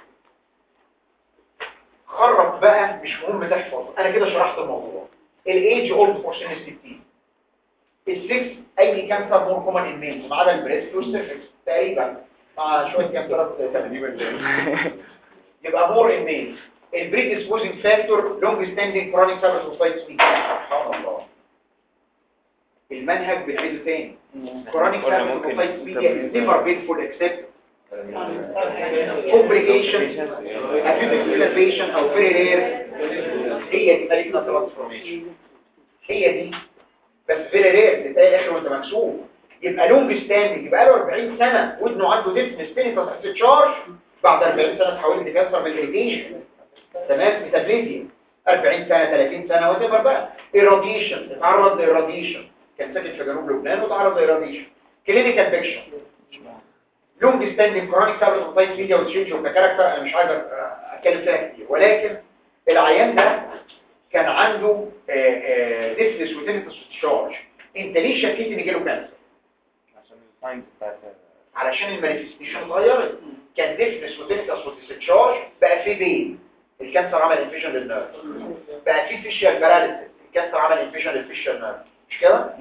خرب بقى مش مهم تحفظ انا كده شرحت الموضوع الايدج اولد بورشن 60 السكس اي كانسر مور كومن ان ميلز ما عدا البريست والسيرفكس تقريبا مع شويه كانسرات تقريبا يبقى مور ان ميلز البريدسبوزنج فاكتور لونج ستاندينج كرونيك سايتوسايتس سبحان الله المنهج بتعيده تاني كرونيك سايتوسايتس ميديا is never painful except complications acute exacerbation او very rare هي دي مالتنا ترانسفورميشن هي دي بس فيري رير تلاقي الاخر وانت مكسوف يبقى لونج ستاندنج يبقى له 40 سنه ودنه عنده ديسم ستينيتاس تشارج بعد 40 سنه تحول لكانسر بالريديشن تمام ميتابليزيا 40 سنه 30 سنه وات ايفر بقى الراديشن اتعرض للراديشن كان ساكن في جنوب لبنان وتعرض للراديشن كلينيكال بيكشن لونج ستاندنج كرونيك سايتوسايت ميديا وتشينج اوف كاركتر انا مش عايز اتكلم فيها كتير ولكن العيان ده كان عنده ديفلس وتنتس تشارج انت ليه شكيت ان جاله كانسر عشان الساينس بتاعت علشان المانيفستيشن اتغيرت كان ديفلس وتنتس وتشارج بقى في بين الكانسر عمل انفيجن للنيرف بقى في فيشيال باراليسيس الكانسر عمل انفيجن للفيشيال نيرف مش كده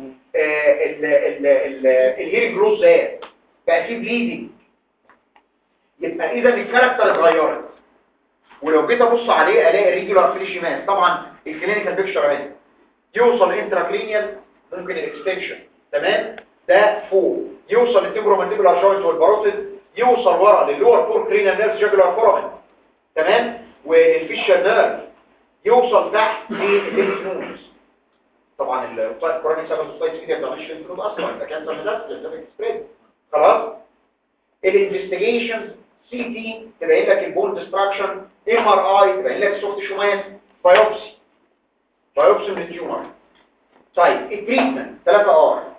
الهيرنج جروث زاد بقى في بليدنج يبقى اذا الكاركتر اتغيرت ولو جيت ابص عليه الاقي ريجولار فيشيمات طبعا الكلينيكال بيكشر اهي يوصل انتراكرينيال ممكن الاكستنشن تمام ده فوق يوصل التيبرومانديبولار جوينت والباروتيد يوصل ورا للور فور كرينال نيرف جاجولار فورامين تمام والفيشر نيرف يوصل تحت للليمف نودز طبعا الكورونيك سابوسايتس كده ما بتعملش ليمف نود اصلا ده كانسر ميتاستاسيس ده سبريد خلاص الانفستيجيشنز سي تي تبين لك البون ديستراكشن ام ار اي تبين لك سوفت شومان بايوبسي بايوبسي من التيومر طيب التريتمنت 3 ار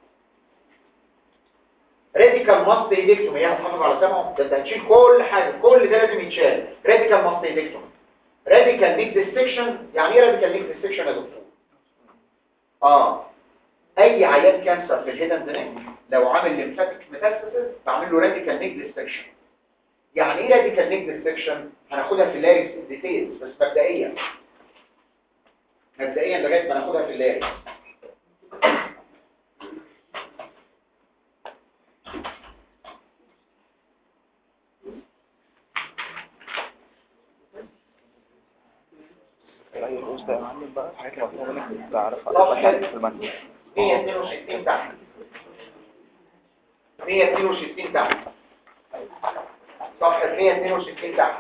راديكال ماستيدكتومي يا محافظ على سمعه ده انت هتشيل كل حاجه كل ده لازم يتشال راديكال ماستيدكتومي راديكال نيك ديستكشن يعني ايه راديكال نيك ديستكشن يا دكتور اه اي عيان كانسر في الهيدن نيك لو عامل ليمفاتيك ميتاستاسيس بعمل له راديكال نيك ديستكشن يعني ايه راديكال نيك ديستكشن هناخدها في اللاريس ديتيلز بس مبدئيا مبدئيا لغايه ما ناخدها في اللاريس اي رؤوس ده يا معلم بقى حاجات مطلوبه منك تعرفها طب حلو. في المنهج 162 تحت 162 تحت صفحة 162 تحت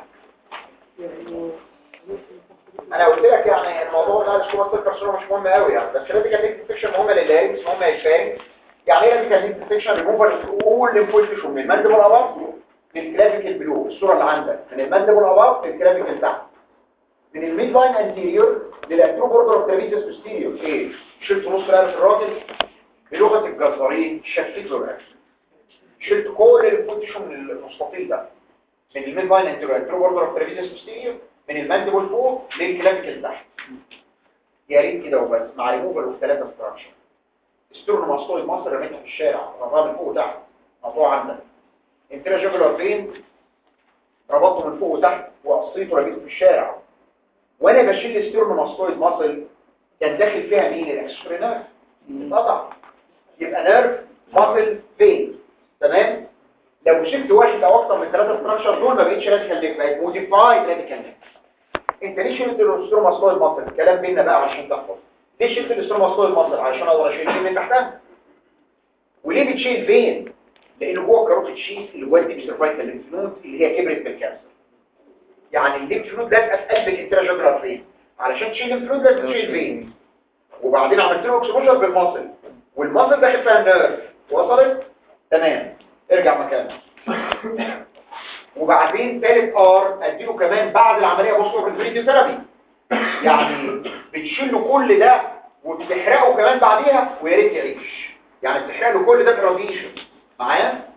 انا قلت لك يعني الموضوع ده السوبر سيل كارسينوما مش مهم قوي يعني بس راديكال ليك ديتكشن مهمه للعلم مش مهمه للفاهم يعني ايه راديكال ليك ديتكشن ريموفر كل ليمفويد من الماندبل اباف للكلافيكال بلو الصوره اللي عندك من الماندبل اباف للكلافيكال تحت من الميد لاين انتيريور للاترو بوردر اوف ترابيزيس بوستيريور ايه شلت نص رقبه الراجل بلغه الجزارين شفيت له الرقبه شلت كل البوزيشن من المستطيل ده من الميد لاين انتيريور الاترو بوردر اوف ترابيزيس بوستيريور من المانديبل فوق للكلافيكال تحت يا ريت كده وبس مع ريموفر اوف ثلاثه ستراكشر ستورن ماسكويد مصر رميتها في الشارع رماها من فوق وتحت مقطوع عندك انترا جوجلر فين ربطته من فوق وتحت وقصيته رميته في الشارع وانا بشيل الستورن ماسكويد ماسل كان داخل فيها مين الاكسسوري نيرف اتقطع يبقى نيرف ماسل فين تمام لو شلت واحد او اكتر من ثلاثه ستراكشر دول ما بقتش راديكال نيك بقت موديفايد راديكال نيك انت ليه شلت الستورن ماسكويد ماسل الكلام بينا بقى عشان تحفظ ليه شلت الاستروماستويد مصر عشان اقدر اشيل فين من تحتها وليه بتشيل فين لان جوه الكاروتيد شيت اللي جوه الديب سيرفايكال ليمف نود اللي هي كبرت بالكانسر يعني الليمف نود لازقه في قلب الانتراجوجرال فين علشان تشيل الليمف نود لازم تشيل فين وبعدين عملت له اكسبوجر بالمصل والمصل داخل فيها النيرف وصلت تمام ارجع مكانك وبعدين ثالث ار اديله كمان بعد العمليه بصوا بالفريديو ثيرابي يعني بتشيل له كل ده وبتحرقه كمان بعديها ويا ريت يعيش يعني بتحرق له كل ده براديشن معايا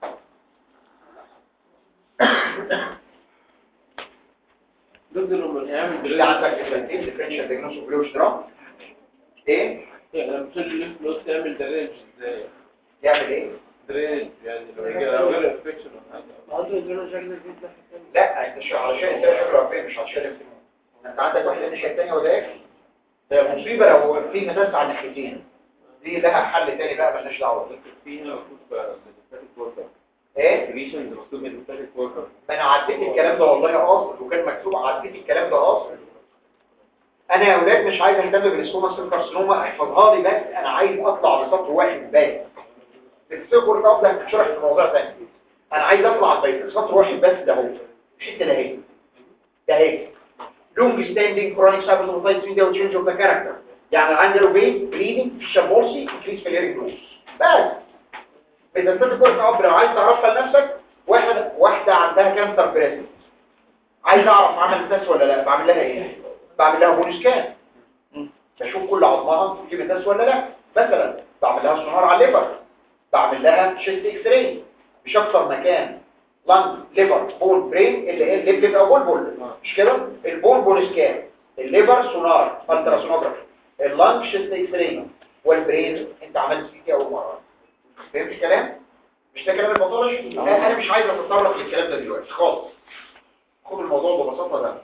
دكتور لما هيعمل اللي عندك الفانتين ديفرنشال ديجنوس اوف بلوش درام ايه يعني لما تشيل الليمف نود تعمل درينج ازاي؟ يعمل ايه درينج يعني لو يجي لو جاله انفكشن ولا حاجه عنده يديله شكل البيت ده لا انت مش علشان انت شكله ربنا مش علشان انت انت عندك واحده الناحيه الثانيه وده يكفي ده مصيبه لو في مساس على الناحيتين دي لها حل تاني بقى مالناش دعوه فيها مكتوب ميديكال وركر ايه كريشنز مكتوب ميديكال وركر ما انا عديت الكلام ده والله قاصد وكان مكتوب عديت الكلام ده قاصد انا يا اولاد مش عايز اهتم بالسكوما سيل كارسينوما احفظها لي بس انا عايز اطلع بسطر واحد بس السكر ده افضل هتشرح في موضوع ثاني انا عايز اطلع بس سطر واحد بس ده هو الحته ده اهي ده اهي لونج ستاندينج كرونيك سايبوتوماتايتس ميديا وتشينج اوف ذا كاركتر يعني عندي له بين بليدنج في الشمبورسي انكريس في الهيرنج لوس بس اذا انت كنت اب لو عايز تعرفها لنفسك واحد واحده عندها كانسر بريست عايز اعرف عمل تاس ولا لا بعمل لها ايه بعمل لها بون سكان بشوف كل عظمها تجيب الناس ولا لا مثلا بعمل لها سونار على الليفر بعمل لها شيست اكس راي مش اكتر مكان لانج ليفر بون برين اللي هي الليف بيبقى بول بول مش كده البون بون سكان الليفر سونار الترا سونوجرافي اللانج شيست اكس راي والبرين انت عملت سي تي اول مره فهمت الكلام مش ده كلام الباثولوجي انا أنا مش عايز اتطرق للكلام ده دلوقتي خالص خد الموضوع ببساطه ده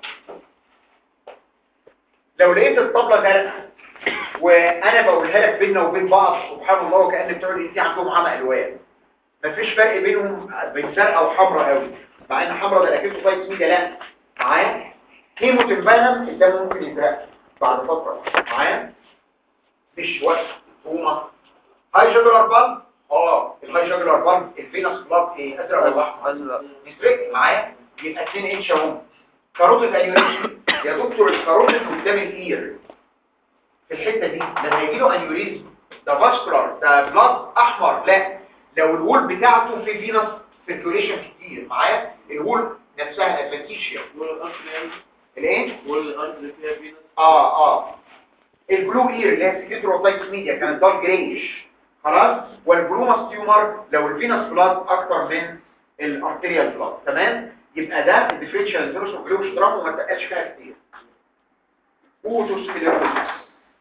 لو لقيت الطبله زرقاء وانا بقولها لك بيننا وبين بعض سبحان الله وكأن بتوع الانتي عندهم عمى الوان مفيش فرق بينهم بين زرقاء وحمراء قوي مع ان حمراء ده اكيد طيب ميديا لا معايا كيمو تنبهم الدم ممكن يزرق بعد فتره معايا مش وقت طومه هاي جدولار بامب اه الهاي جدولار بامب الفينس بلاد ايه ازرق ولا احمر ازرق ديستريكت معايا يبقى 2 انش اهو كاروتيد انيوريزم يا دكتور الكاروتيد قدام الاير في الحته دي لما يجي له انيوريزم ده فاسكولار ده بلاد احمر لا لو الوول بتاعته في فينس سيركيوليشن كتير معايا الوول نفسها ادفانتيشيا والارض يعني الايه والارض اللي فيها فينس اه اه البلو اير اللي هي سكيتروتايتس ميديا كانت دارك جريش خلاص والبروماس تيومر لو الفينس بلاد اكتر من الارتيريال بلاد تمام يبقى ده الديفرنشال فيروس وبلوش درام وما تقلش فيها كتير اوتوسكليروسيس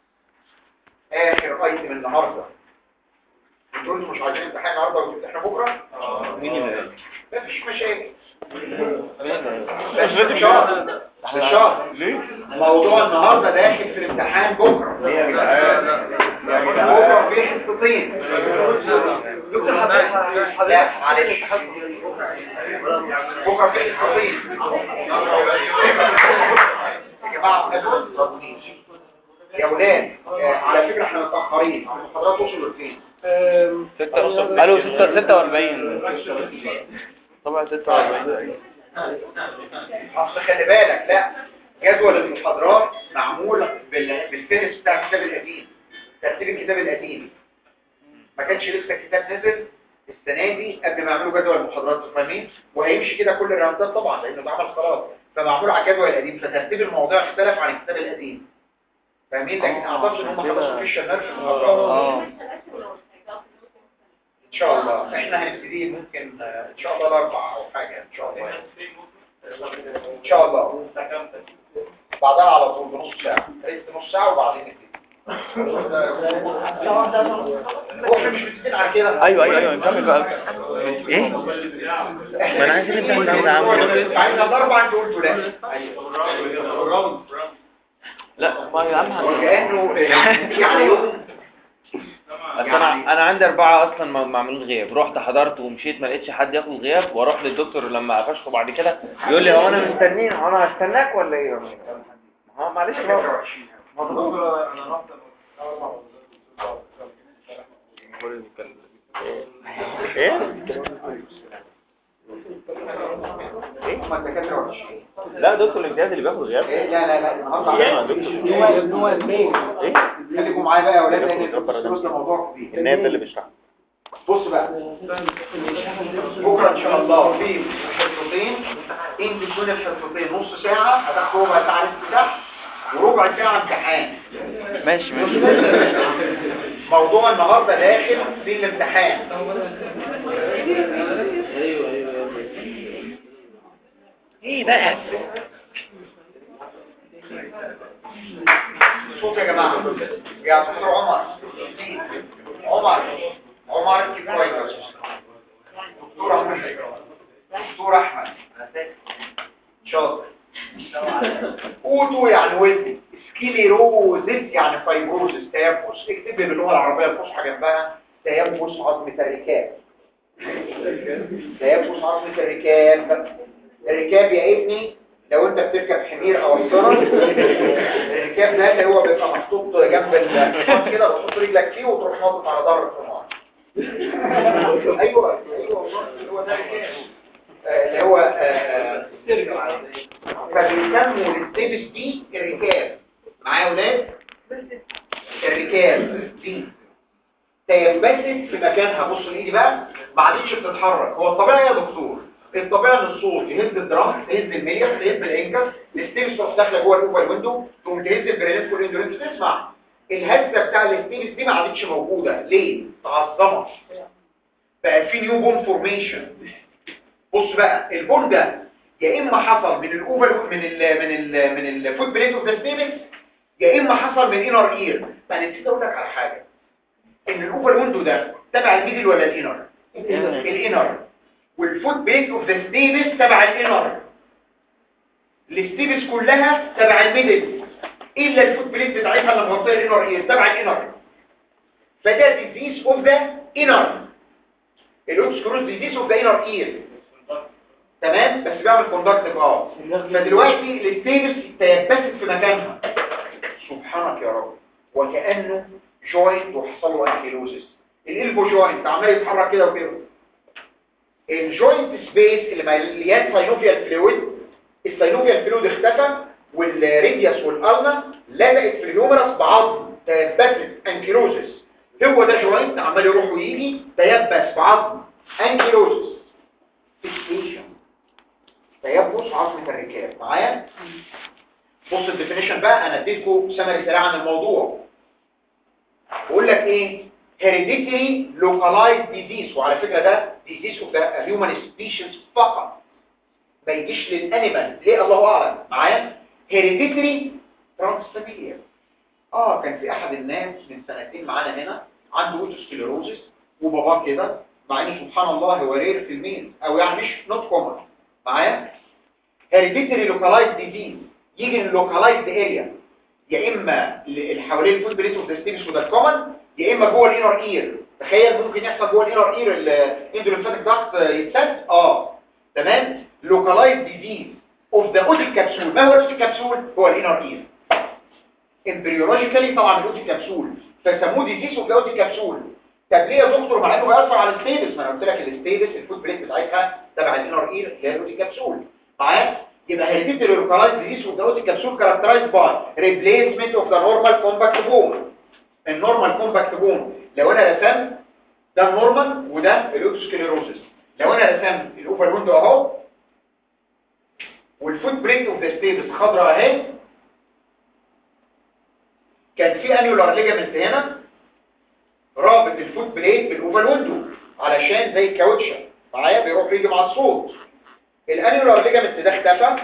اخر ايتم النهارده انتوا قلتوا مش عايزين امتحان النهارده وتمتحنوا بكره مين اللي قال؟ مفيش مشاكل مش بس شهر شهر ليه؟ موضوع النهارده داخل في الامتحان بكره ليه يا جدعان؟ يا بكره جدعان في حصتين دكتور حضرتك لا معلش بكره في حصتين يا جماعه ما تضغطونيش يا ولاد آه، على فكره احنا متاخرين المحاضرات وصلوا لفين ستة ونص قالوا ستة ستة وأربعين طبعا ستة وأربعين اصل خلي بالك لا جدول المحاضرات معمول بال- بالفهرس بتاع الكتاب القديم ترتيب الكتاب القديم ما كانش لسه الكتاب نزل السنه دي قبل ما يعملوا جدول المحاضرات أنتوا فاهمين وهيمشي كده كل الراوندات طبعا لانه اتعمل خلاص فمعمول على الجدول القديم فترتيب المواضيع اختلف عن الكتاب القديم فاهمين لكن آه، اعتقد ان هم عشان كده. خلصوا في الشنات في المحاضرات اه ان شاء الله احنا هنبتدي ممكن آه، ان شاء الله الاربعاء او حاجه ان شاء الله ان شاء الله بعدها على طول بنص ساعه ريست نص ساعه وبعدين نبتدي هو احنا مش متفقين على كده ايوه ايوه ايوه نكمل بقى ايه؟ ما انا عايزين نبدأ من هنا يا عم. عايزين الاربعه انت قلتوا لا لا ما يا عم هن- وكانه يعني يوم بس انا انا عندي اربعه اصلا ما ما عملوش غياب رحت حضرت ومشيت ما لقيتش حد ياخد غياب واروح للدكتور لما قفشته بعد كده يقول لي هو انا مستنين هو انا هستناك ولا ايه؟ ما هو معلش بقى مضغوط ايه هم الدكاتره وحشين لا دكتور الامتياز اللي بياخد غياب ايه لا لا لا النهارده يا عملنا- دكتور ايه خليكم معايا بقى يا اولاد لان ياخد ربنا الفلوس ده موضوع كبير النائب ده اللي بيشرح بص بقى بكره ان شاء الله في حصتين انت تكون الحصتين نص ساعه هتاخد ربع ساعه افتتاح وربع ساعه امتحان ماشي ماشي موضوع النهارده داخل في الامتحان ايه بقى صوت يا جماعه يا دكتور عمر عمر عمر كيف كويس دكتور احمد دكتور احمد شاطر اوتو يعني ودي سكيليروزيس يعني فايبروزيس تيبس اكتب لي باللغه العربيه الفصحى جنبها تيبس عظمه الركاب تيبس عظمه الركاب الركاب يا ابني لو انت بتركب حمير او حصان الركاب ده اللي هو بيبقى محطوط جنب الحصان كده بتحط رجلك فيه وتروح ناطط على ظهر الحمار ايوه ايوه والله هو ده الركاب آه، اللي هو آه، فبيسموا الستيبس دي الركاب معايا يا ولاد الركاب دي تيبست في مكانها بص الايدي بقى ما عادتش بتتحرك هو الطبيعي يا دكتور الطبيعي ان الصوت يهز الدرام تهز الميليا تهز الانكس الستيبس تروح داخله جوه الاوفر ويندو تقوم تهز البرينات والاندورنس تسمع الهزه بتاع الستيبس دي ما عادتش موجوده ليه؟ تعظمت بقى في نيو بون فورميشن بص بقى البون ده يا اما حصل من الاوفر من ال من ال من الفوت بليت اوف ذا ستيبس يا اما حصل من انر اير فانا نسيت اقول لك على حاجه ان الاوفر ويندو ده تبع الميدل ولا الانر الانر والفوت بليت اوف ذا ستيبس تبع الانر الستيبس كلها تبع الميدل الا الفوت بليت بتاعتها اللي مغطيه الانر اير تبع الانر فده ديزيز اوف ذا انر الاوبسكروز ديزيز اوف ذا انر اير تمام بس بيعمل كوندكتيف اه فدلوقتي الستيبس تيبست في مكانها سبحانك يا رب وكأنه جوينت وحصل له انكيلوزس الالبو جوينت عمال يتحرك كده وكده الجوينت سبيس اللي مليان ساينوفيال فلويد الساينوفيال فلويد اختفى والريديوس والالنا لزقت في الهيومرس بعظم تيبست انكيلوزس هو ده جوينت عمال يروح ويجي تيبس بعظم انكيلوزس فيكسيشن تيبس عظمة الركاب معايا بص الديفينيشن بقى انا اديتكم سمري سريع عن الموضوع بقول لك ايه hereditary localized disease وعلى فكرة ده disease of the human species فقط ما يجيش للانيمال ليه الله اعلم معايا hereditary transfamilial اه كان في احد الناس من سنتين معانا هنا عنده اوتوسكليروزس وباباه كده مع ان سبحان الله هو رير في الميل او يعني مش نوت كومن معايا hereditary localized disease يجي من localized area يا اما اللي حوالين الفوت بريس اوف ذا ستيبس وده كومن يا اما جوه الانر اير تخيل ممكن يحصل جوه الانر اير الاندوليمفاتيك داكت يتسد اه تمام localized disease of the otic capsule ما هو الاوتيك كابسول هو الانر اير امبريولوجيكالي طبعا الاوتيك كابسول فسموه ديزيز اوف ذا اوتيك كابسول طب ليه يا دكتور مع انه بيأثر على الستيبس ما انا قلت لك الستيبس الفوت بريس بتاعتها تبع الانر اير اللي هي الاوتيك كابسول معايا يبقى hereditary localized disease of the otic capsule characterized by replacement of the normal compact bone النورمال كومباكت بون لو انا رسمت ده النورمال وده الاوتوسكليروسيس لو انا رسمت الاوفر ويندو اهو والفوت برينت اوف ذا ستيبس خضراء اهي كان في انيولار ليجامنت هنا رابط الفوت بليت بالاوفر ويندو علشان زي الكاوتشه معايا بيروح يجي مع الصوت الانيولار ليجامنت ده اختفى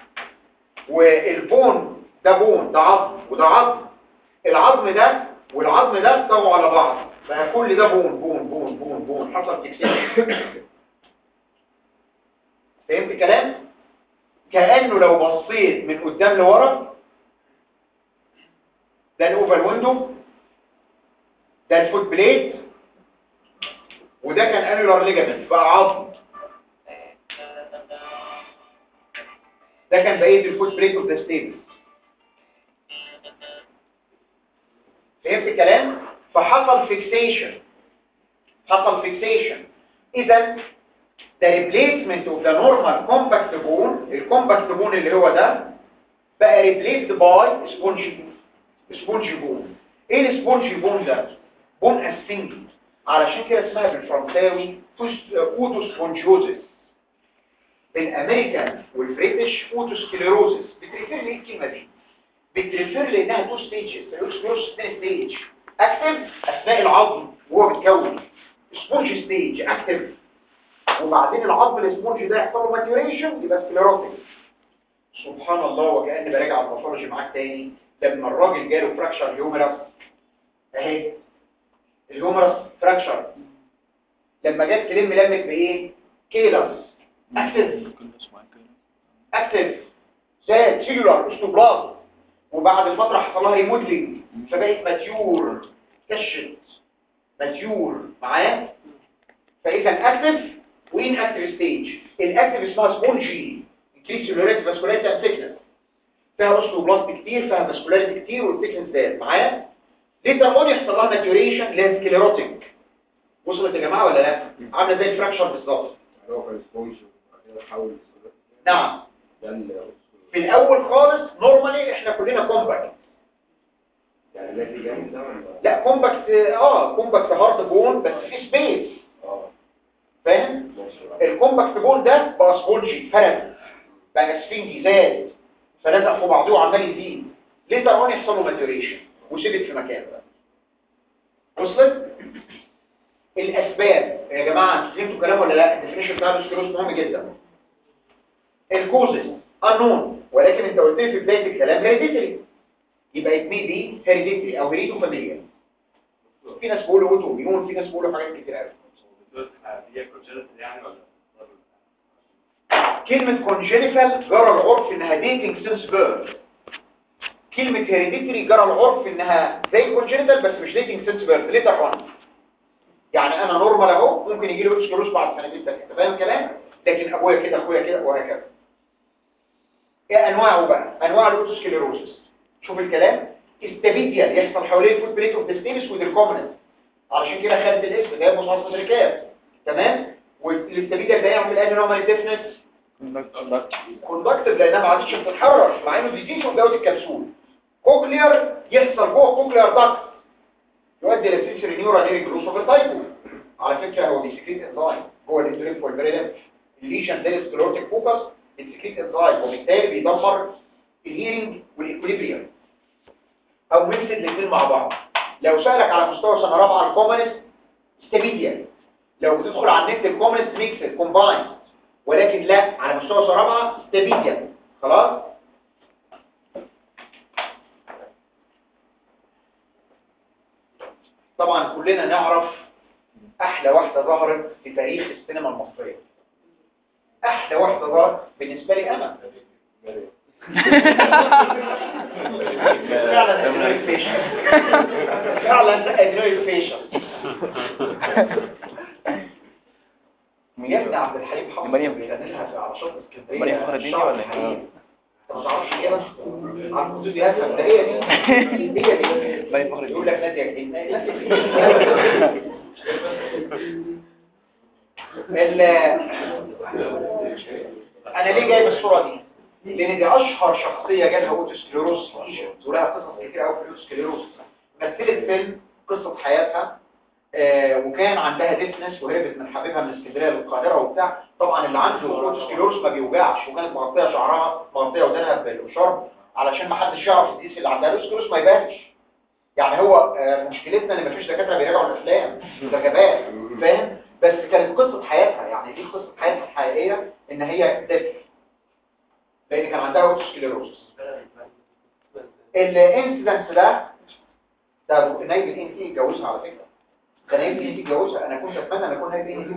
والبون ده بون ده عظم وده عظم العظم ده والعظم ده طغوا على بعض بقى كل ده بون بون بون بون بون حصل تكسير فهمت الكلام كأنه لو بصيت من قدام لورا ده الاوفر ويندو ده الفوت بليت وده كان انيولار ليجامنت بقى عظم ده كان بقيه الفوت بريك اوف ذا ستيبل فهمت الكلام فحصل فيكسيشن حصل فيكسيشن اذا the replacement of the normal compact bone الكومباكت بون اللي هو ده بقى replaced by spongy spongy بون ايه السبونجي بون ده بون اسفنجي علشان كده اسمها بالفرنساوي اوتوسبونجوزيس بالامريكان والبريتش اوتوسكليروزيس بتريفير ليه الكلمه دي بتريفير لانها تو ستيجز الاوتوسكليروز اثنين ستيج اكتف اثناء العظم وهو بيتكون سبونج ستيج اكتف وبعدين العظم الاسبونج ده يحصل له ماتيوريشن يبقى سكليروتيك سبحان الله وكأن براجع الباثولوجي معاك تاني لما الراجل جاله فراكشر هيومرس اهي الهيومرس فراكشر لما جت تلم لمت بايه كيلس اكتف اكتف زاد سيلولار استوبلاز وبعد فتره حصل لها ريموديلنج فبقت ماتيور كشت ماتيور معايا فاذا اكتف وين اكتف ستيج الاكتف اسمها سبونجي انكريس سيلولاريتي فاسكولاريتي اند ثيكنس فيها اوستوبلاست كتير فيها فاسكولاريتي كتير والثيكنس زاد معايا ليتر اون يحصل لها ماتيوريشن اللي هي سكليروتيك وصلت يا جماعه ولا لا عامله زي الفراكشر بالظبط هو كان سبونج وبعدين حاول نعم ده اللي في الاول خالص نورمالي احنا كلنا كومباكت يعني نادي جامد ده ولا لا كومباكت اه كومباكت هارد بون بس في سبيس اه فاهم ماشي الكومباكت بون ده بقى سبونجي فرد بقى اسفنجي زاد فلزق في بعضه وعمال يزيد ليتر اون يحصل له ماتيوريشن وثبت في مكانه وصلت الاسباب يا جماعه انتوا فهمتوا الكلام ولا لا الديفينيشن بتاع السكلوز مهم جدا الكوزز انون ولكن انت قلت لي في بدايه الكلام هيريديتري يبقى ات مي بي هيريديتري او هيريدو فاميليا في ناس بيقولوا اوتو ميون في ناس بيقولوا حاجات كتير قوي هي كونجنتال يعني ولا كلمة congenital جرى العرف انها dating since birth كلمة hereditary جرى العرف انها زي congenital بس مش dating since birth later on يعني انا نورمال اهو ممكن يجي لي اوتوسكلوز بعد سنتين ثلاثة انت فاهم الكلام لكن ابويا كده اخويا كده وهكذا ايه انواعه بقى انواع الاوتوسكليروسس شوف الكلام استابيديا يحصل حوالين الفوت بليت اوف ديستيمس وديركومنس علشان كده خدت الاسم ده مصاص ركاب تمام والاستابيديا ده يعمل انومالي ديفنس كوندكتيف لانها ما عادتش بتتحرك مع انه بيزيد من جوده الكبسول كوكلير يحصل جوه كوكلير داكت يؤدي الى سنسوري نيورال جروس اوف تايبو على فكره هو بيسكريت انزايم جوه الاندوليك والبريلم الليجن ده السكلوروتيك فوكس بيسكريت انزايم وبالتالي بيدمر الهيرنج والاكوليبريم او ميكس الاثنين مع بعض لو سالك على مستوى سنه رابعه الكومنست ستابيديا لو بتدخل على النت الكومنست ميكس كومباين ولكن لا على مستوى سنه رابعه ستابيديا خلاص طبعا كلنا نعرف احلى واحده ظهرت في تاريخ السينما المصريه احلى واحده ظهرت بالنسبه لي انا فعلا ادرينال فيشن فعلا ادرينال فيشن يا ابن عبد الحليم حافظ مريم. بيغنيها في على شط اسكندريه مريم فخر الدين الشعب ولا إيه؟ الحقيقي. انت ما تعرفش كده على الاستوديوهات المبدئيه دي هي دي مريم فخر الدين. يقول لك ناديه جديد ال انا ليه جايب الصوره دي لان دي اشهر شخصيه جالها اوتوسكليروس في ايجيبت ولها قصص كتير قوي في الاوتوسكليروس مثلت فيلم قصه حياتها آه، وكان عندها ديفنس وهربت من حبيبها من اسكندريه للقاهره وبتاع طبعا اللي عنده اوتوسكليروس ما بيوجعش وكانت مغطيه شعرها مغطيه ودانها بالاشار علشان ما حدش يعرف الديس اللي عندها اوتوسكليروس ما يبانش يعني هو آه، مشكلتنا ان مفيش دكاتره بيراجعوا الافلام ده غباء فاهم بس كانت قصه حياتها يعني دي قصه حياتها الحقيقيه ان هي طفل لان كان عندها اوتوسكليروس الانسيدنس ده ده نايب الان تي اتجوزها على فكره ده نايب الان تي اتجوزها انا كنت اتمنى ان اكون نايب الان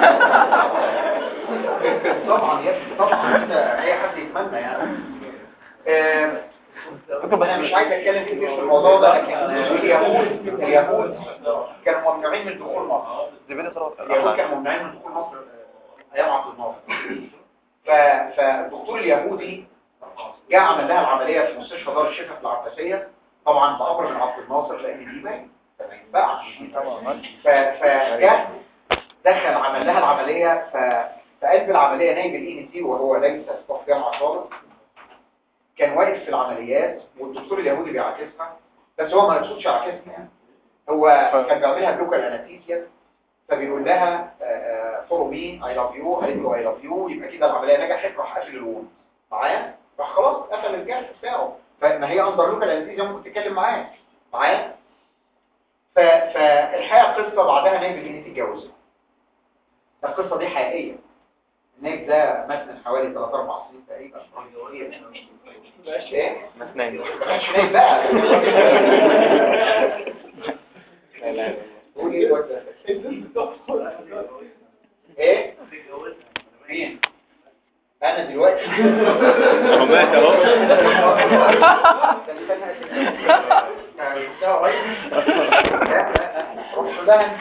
تي طبعا يا ابني طبعا كده اي حد يتمنى يعني آه، انا مش عايز اتكلم كتير في الموضوع ده لكن اليهود اليهود كانوا ممنوعين من دخول مصر اليهود كانوا ممنوعين من دخول مصر ايام عبد الناصر ف- فالدكتور اليهودي جاء عمل لها العمليه في مستشفى دار الشفا في العباسيه طبعا بأمر من عبد الناصر لان دي باين فما ينفعش ف- فجه دخل عمل لها العمليه ف في قلب العمليه نايم الاي ان تي وهو ليس ستاف جامعه خالص كان واقف في العمليات والدكتور اليهودي بيعاكسها بس هو ما يقصدش يعاكسها يعني هو كان بيعملها بلوكال انستيزيا فبيقول لها فولو مي اي لاف يو قالت له اي لاف يو يبقى كده العمليه نجحت راح قافل الوند معايا راح خلاص قفل الجرح بتاعه فما هي اندر لوكال انستيزيا ممكن تتكلم معاه معايا ف- فالحقيقه القصه بعدها نايم اللي اتجوزها القصه دي حقيقيه النايب ده مات من حوالي 3 4 سنين تقريبا ايه مثنين ما كانش نايب بقى لا لا قول ايه الواد ده؟ ايه مين انا دلوقتي هو مات اهو ده استنى أشوف. شفتها قريب؟ لا لا لا روح ده انت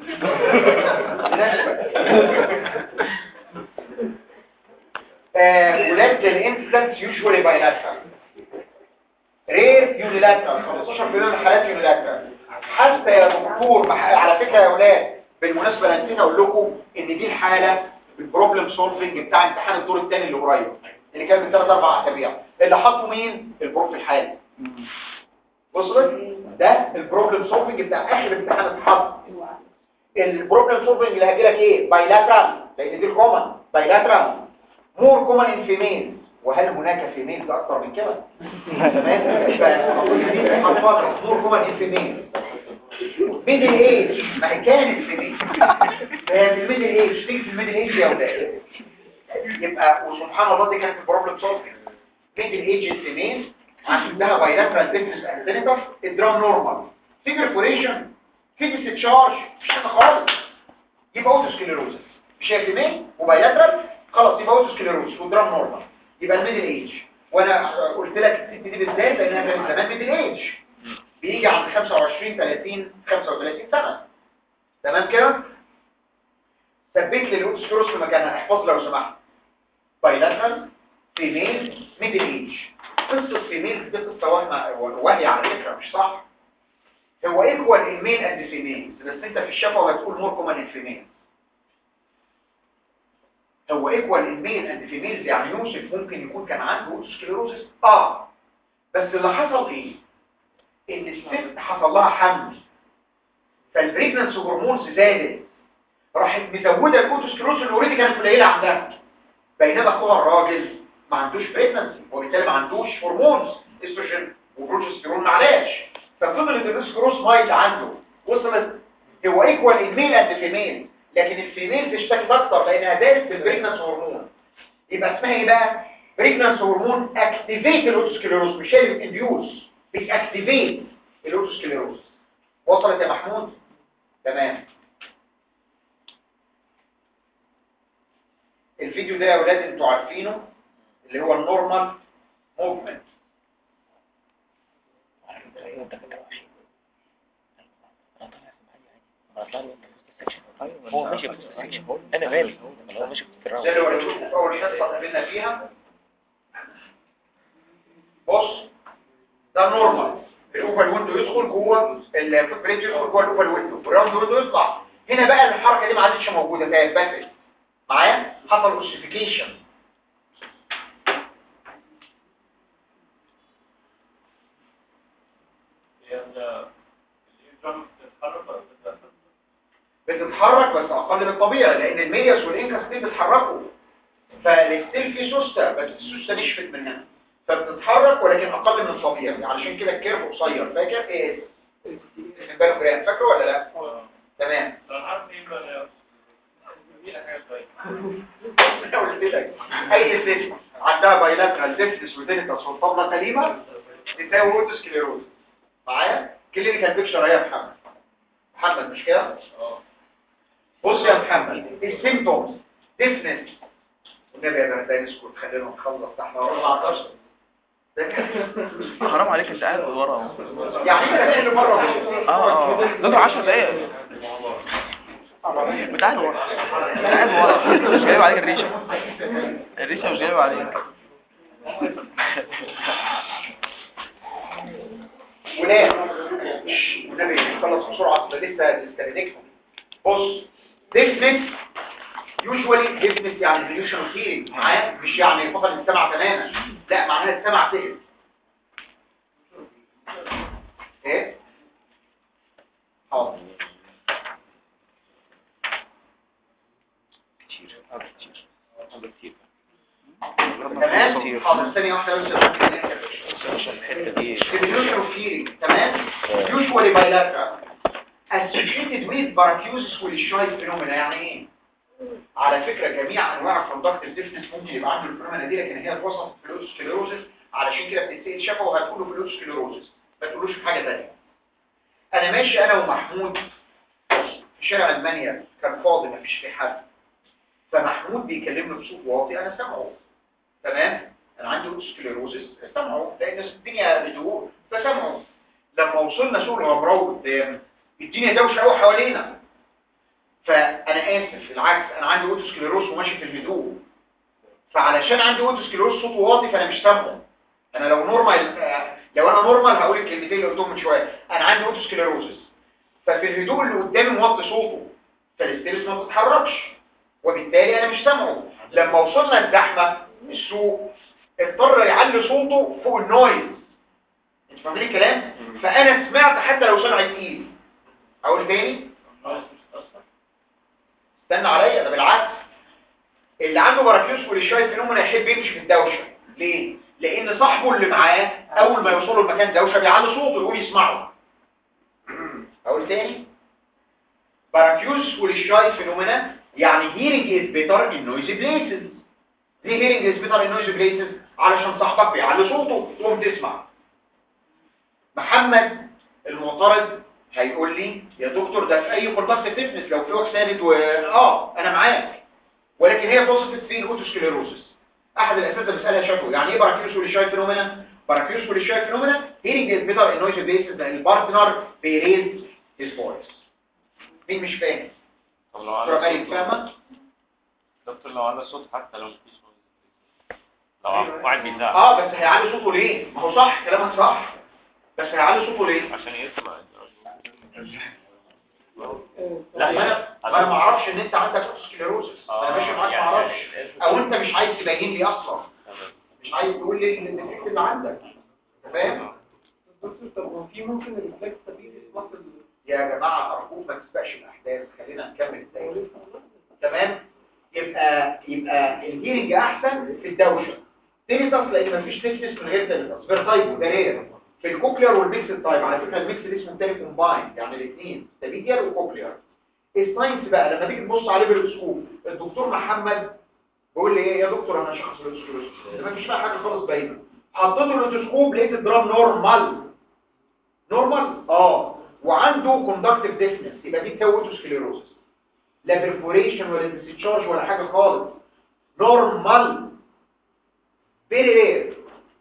آه، ولاد الانسلنس يوجوالي بايلاترال رير يونيلاترال 15% من الحالات يونيلاترال حتى يا دكتور مح- على فكره يا اولاد بالمناسبه انا نسيت اقول لكم ان دي الحاله البروبلم سولفنج بتاع امتحان الدور الثاني اللي قريب اللي كان من 3 4 اسابيع اللي حطوا مين البروف الحالي وصلت ده البروبلم سولفنج بتاع اخر امتحان اتحط البروبلم سولفنج اللي هجي لك ايه بايلاترال لان دي الكومن بايلاترال مور كومن ان فيميل وهل هناك فيميل اكتر من كده تمام فاقول دي حضرتك مور كومن ان فيميل ميدل ايج ما هي كانت فيميل فهي في الميدل ايج تيجي في الميدل ايج يا ولاد يبقى وسبحان الله دي كانت البروبلم سولفنج ميدل ايج الفيميل عندها بايلاترال ديفنس انتينيتر الدرام نورمال في برفوريشن في ديسشارج مفيش حاجه خالص يبقى اوتوسكليروزس مش هي فيميل وبايلاترال خلاص يبقى اوتوسكليروزس ودرام نورمال يبقى الميدل ايج وانا قلت لك الست دي بالذات لانها كانت زمان ميدل ايج بيجي عند 25 30 35 سنه تمام كده ثبت لي الاوتوسكليروز في مكانها احفظ لو سمحت بايلاترال فيميل ميدل ايج قصه فيميل دي قصه وهم وهي على فكره مش صح هو ايكوال الميل اند فيميل بس انت في الشفوي هتقول مور كومن الفيميل هو ايكوال الميل اند فيميلز يعني يوسف ممكن يكون كان عنده سكليروزس اه بس اللي حصل ايه ان الست حصل لها حمل فالبريجننس هرمونز زادت راحت مزوده الاوتوسكليروز اللي اوريدي كانت قليله عندها بينما اخوها الراجل ما عندوش بريجننسي وبالتالي ما عندوش هرمونز استروجين وبروجستيرون معلاش ففضلت الاوتوسكليروز مايل عنده وصلت هو ايكوال الميل اند فيميل لكن الفيميل اشتكت اكتر لانها زادت بالبريجننس هرمون يبقى اسمها ايه بقى بريجننس هرمون اكتيفيت الاوتوسكليروز مش هي اللي بتنديوس بتاكتيفيت الاوتوسكليروز وصلت يا محمود تمام الفيديو ده يا اولاد انتوا عارفينه اللي هو النورمال موفمنت هو ماشي في السكشن انا مالي هو ماشي في زي الراوند اللي وريتكم في اول حصه قابلنا فيها بص ده النورمال الاوفر ويندو يدخل جوه الفوتبريد يدخل جوه الاوفر ويندو والراوند ويندو يطلع هنا بقى الحركه دي ما عادتش موجوده فاتبتت معايا حصل اوسيفيكيشن هي ال- الإنسان بتتحرك ولا بتتحرك؟ بتتحرك بس اقل من الطبيعي لان الميلياس والانكس دي بيتحركوا فالستيل في سوسته بس السوسته نشفت منها فبتتحرك ولكن اقل من الطبيعي علشان كده الكيرف قصير فاكر ايه البانوجرام فاكره ولا لا تمام أنا عارف إيه بقى يا دي حاجة كويسة. انا قلت لك اي ست عندها بايلاترال ديفنس ودينيتاس والطبله سليمه تساوي اوتوسكليروز معايا كلينيكال بيكتشر يا محمد محمد مش كده اه بص يا محمد السيمبتومز ديفنس والنبي يا بنات اسكت خلينا نخلص احنا ورانا 14 حرام عليك انت قاعد ورا اهو يعني ايه اللي بره اه اه دول 10 دقايق انت قاعد ورا انت قاعد ورا مش جايب عليك الريشه الريشه مش جايب عليك ولاد والنبي نخلص بسرعة ده لسه الاستريدكتومي بص ديفنس يوجوالي ديفنس يعني ديليوشن اوف هيرنج معايا مش يعني فقد السمع تماما لا معناها السمع سهل ايه حاضر كتير هذا كتير هذا كتير تمام حاضر ثانية واحدة بس عشان الحتة دي diminution of hearing تمام usually bilateral associated with paracusis والشاي phenomena يعني ايه على فكرة جميع انواع الكوندكتيف ديفنس ممكن يبقى عنده الفينومينا دي لكن هي اتوصفت في الاوتوسكليروزس علشان كده بتتسال شفا وهتقوله في الاوتوسكليروزس ما تقولوش في حاجة ثانيه انا ماشي انا ومحمود في شارع المانيا كان فاضي مفيش فيه حد فمحمود بيكلمني بصوت واطي انا سامعه تمام انا عندي اوتوسكليروزس سامعه لان الدنيا هدوء فسامعه لما وصلنا سوق الغمراوي قدام الدنيا دوشه قوي حوالينا فانا اسف العكس انا عندي اوتوسكليروز وماشي في الهدوء فعلشان عندي اوتوسكليروز صوت واطي فانا مش سامعه انا لو نورمال آه، لو انا نورمال هقول الكلمتين اللي قلتهم من شويه انا عندي اوتوسكليروزس ففي الهدوء اللي قدامي موطي صوته فالاستيرس ما بتتحركش وبالتالي انا مش سامعه لما وصلنا الزحمه السوق اضطر يعلي صوته فوق النويز انت فاهمين الكلام فانا سمعت حتى لو سمع تقيل اقول تاني استنى عليا ده بالعكس اللي عنده باراكيوس والشاي فينومنا يحب يمشي في الدوشه ليه لان صاحبه اللي معاه اول ما يوصلوا المكان دوشه بيعلي صوته يقول يسمعه اقول تاني باراكيوس والشاي فينومنا يعني hearing is better in noisy places ليه hearing is better in noisy places علشان صاحبك بيعلي صوته تقوم تسمع محمد المعترض هيقول لي يا دكتور ده في اي كونتاكت تفنس لو في واحد ساند و... اه انا معاك ولكن هي توصفت في الاوتوسكليروسس احد الاساتذه بيسالها شافوا يعني ايه باراكيوس والشاي فينومينا باراكيوس والشاي فينومينا hearing is better in noisy places لان البارتنر بيريز his voice مين مش فاهم طب لو دكتور على مريم صوت فاهمه دكتور لو على صوت حتى لو مفيش لو واحد بيزعق اه بس هيعلي صوته ليه ما هو صح كلامك صح بس هيعلي صوته ليه عشان يسمع لا ما انا ما انا ما اعرفش ان انت عندك سكليروسس انا ماشي معاك ما اعرفش او انت مش عايز تبين لي اصلا مش عايز تقول لي ان الديفكت اللي عندك فاهم دكتور طب هو في ممكن الريفلكس تبيد مصر يا جماعه ارجوك ما تسبقش الاحداث خلينا نكمل الدايره تمام يبقى يبقى الهيرنج احسن في الدوشه تينيتس لان مفيش تينيتس من غير تينيتس فيرتايبو ده رير في الكوكلير والميكس تايب على فكره الميكس اللي اسمه تاني كومباين يعني الاثنين تابيديال وكوكلير الساينس بقى لما تيجي تبص عليه بالاسكوب الدكتور محمد بيقول لي ايه يا دكتور انا شخص الاوتوسكوب ده مفيش بقى حاجه خالص باينه حطيت له الاوتوسكوب لقيت الدرام نورمال نورمال اه وعنده كوندكتيف ديفنس يبقى دي بتساوي اوتوسكليروسس لا برفوريشن ولا ديسشارج ولا حاجه خالص نورمال فيري رير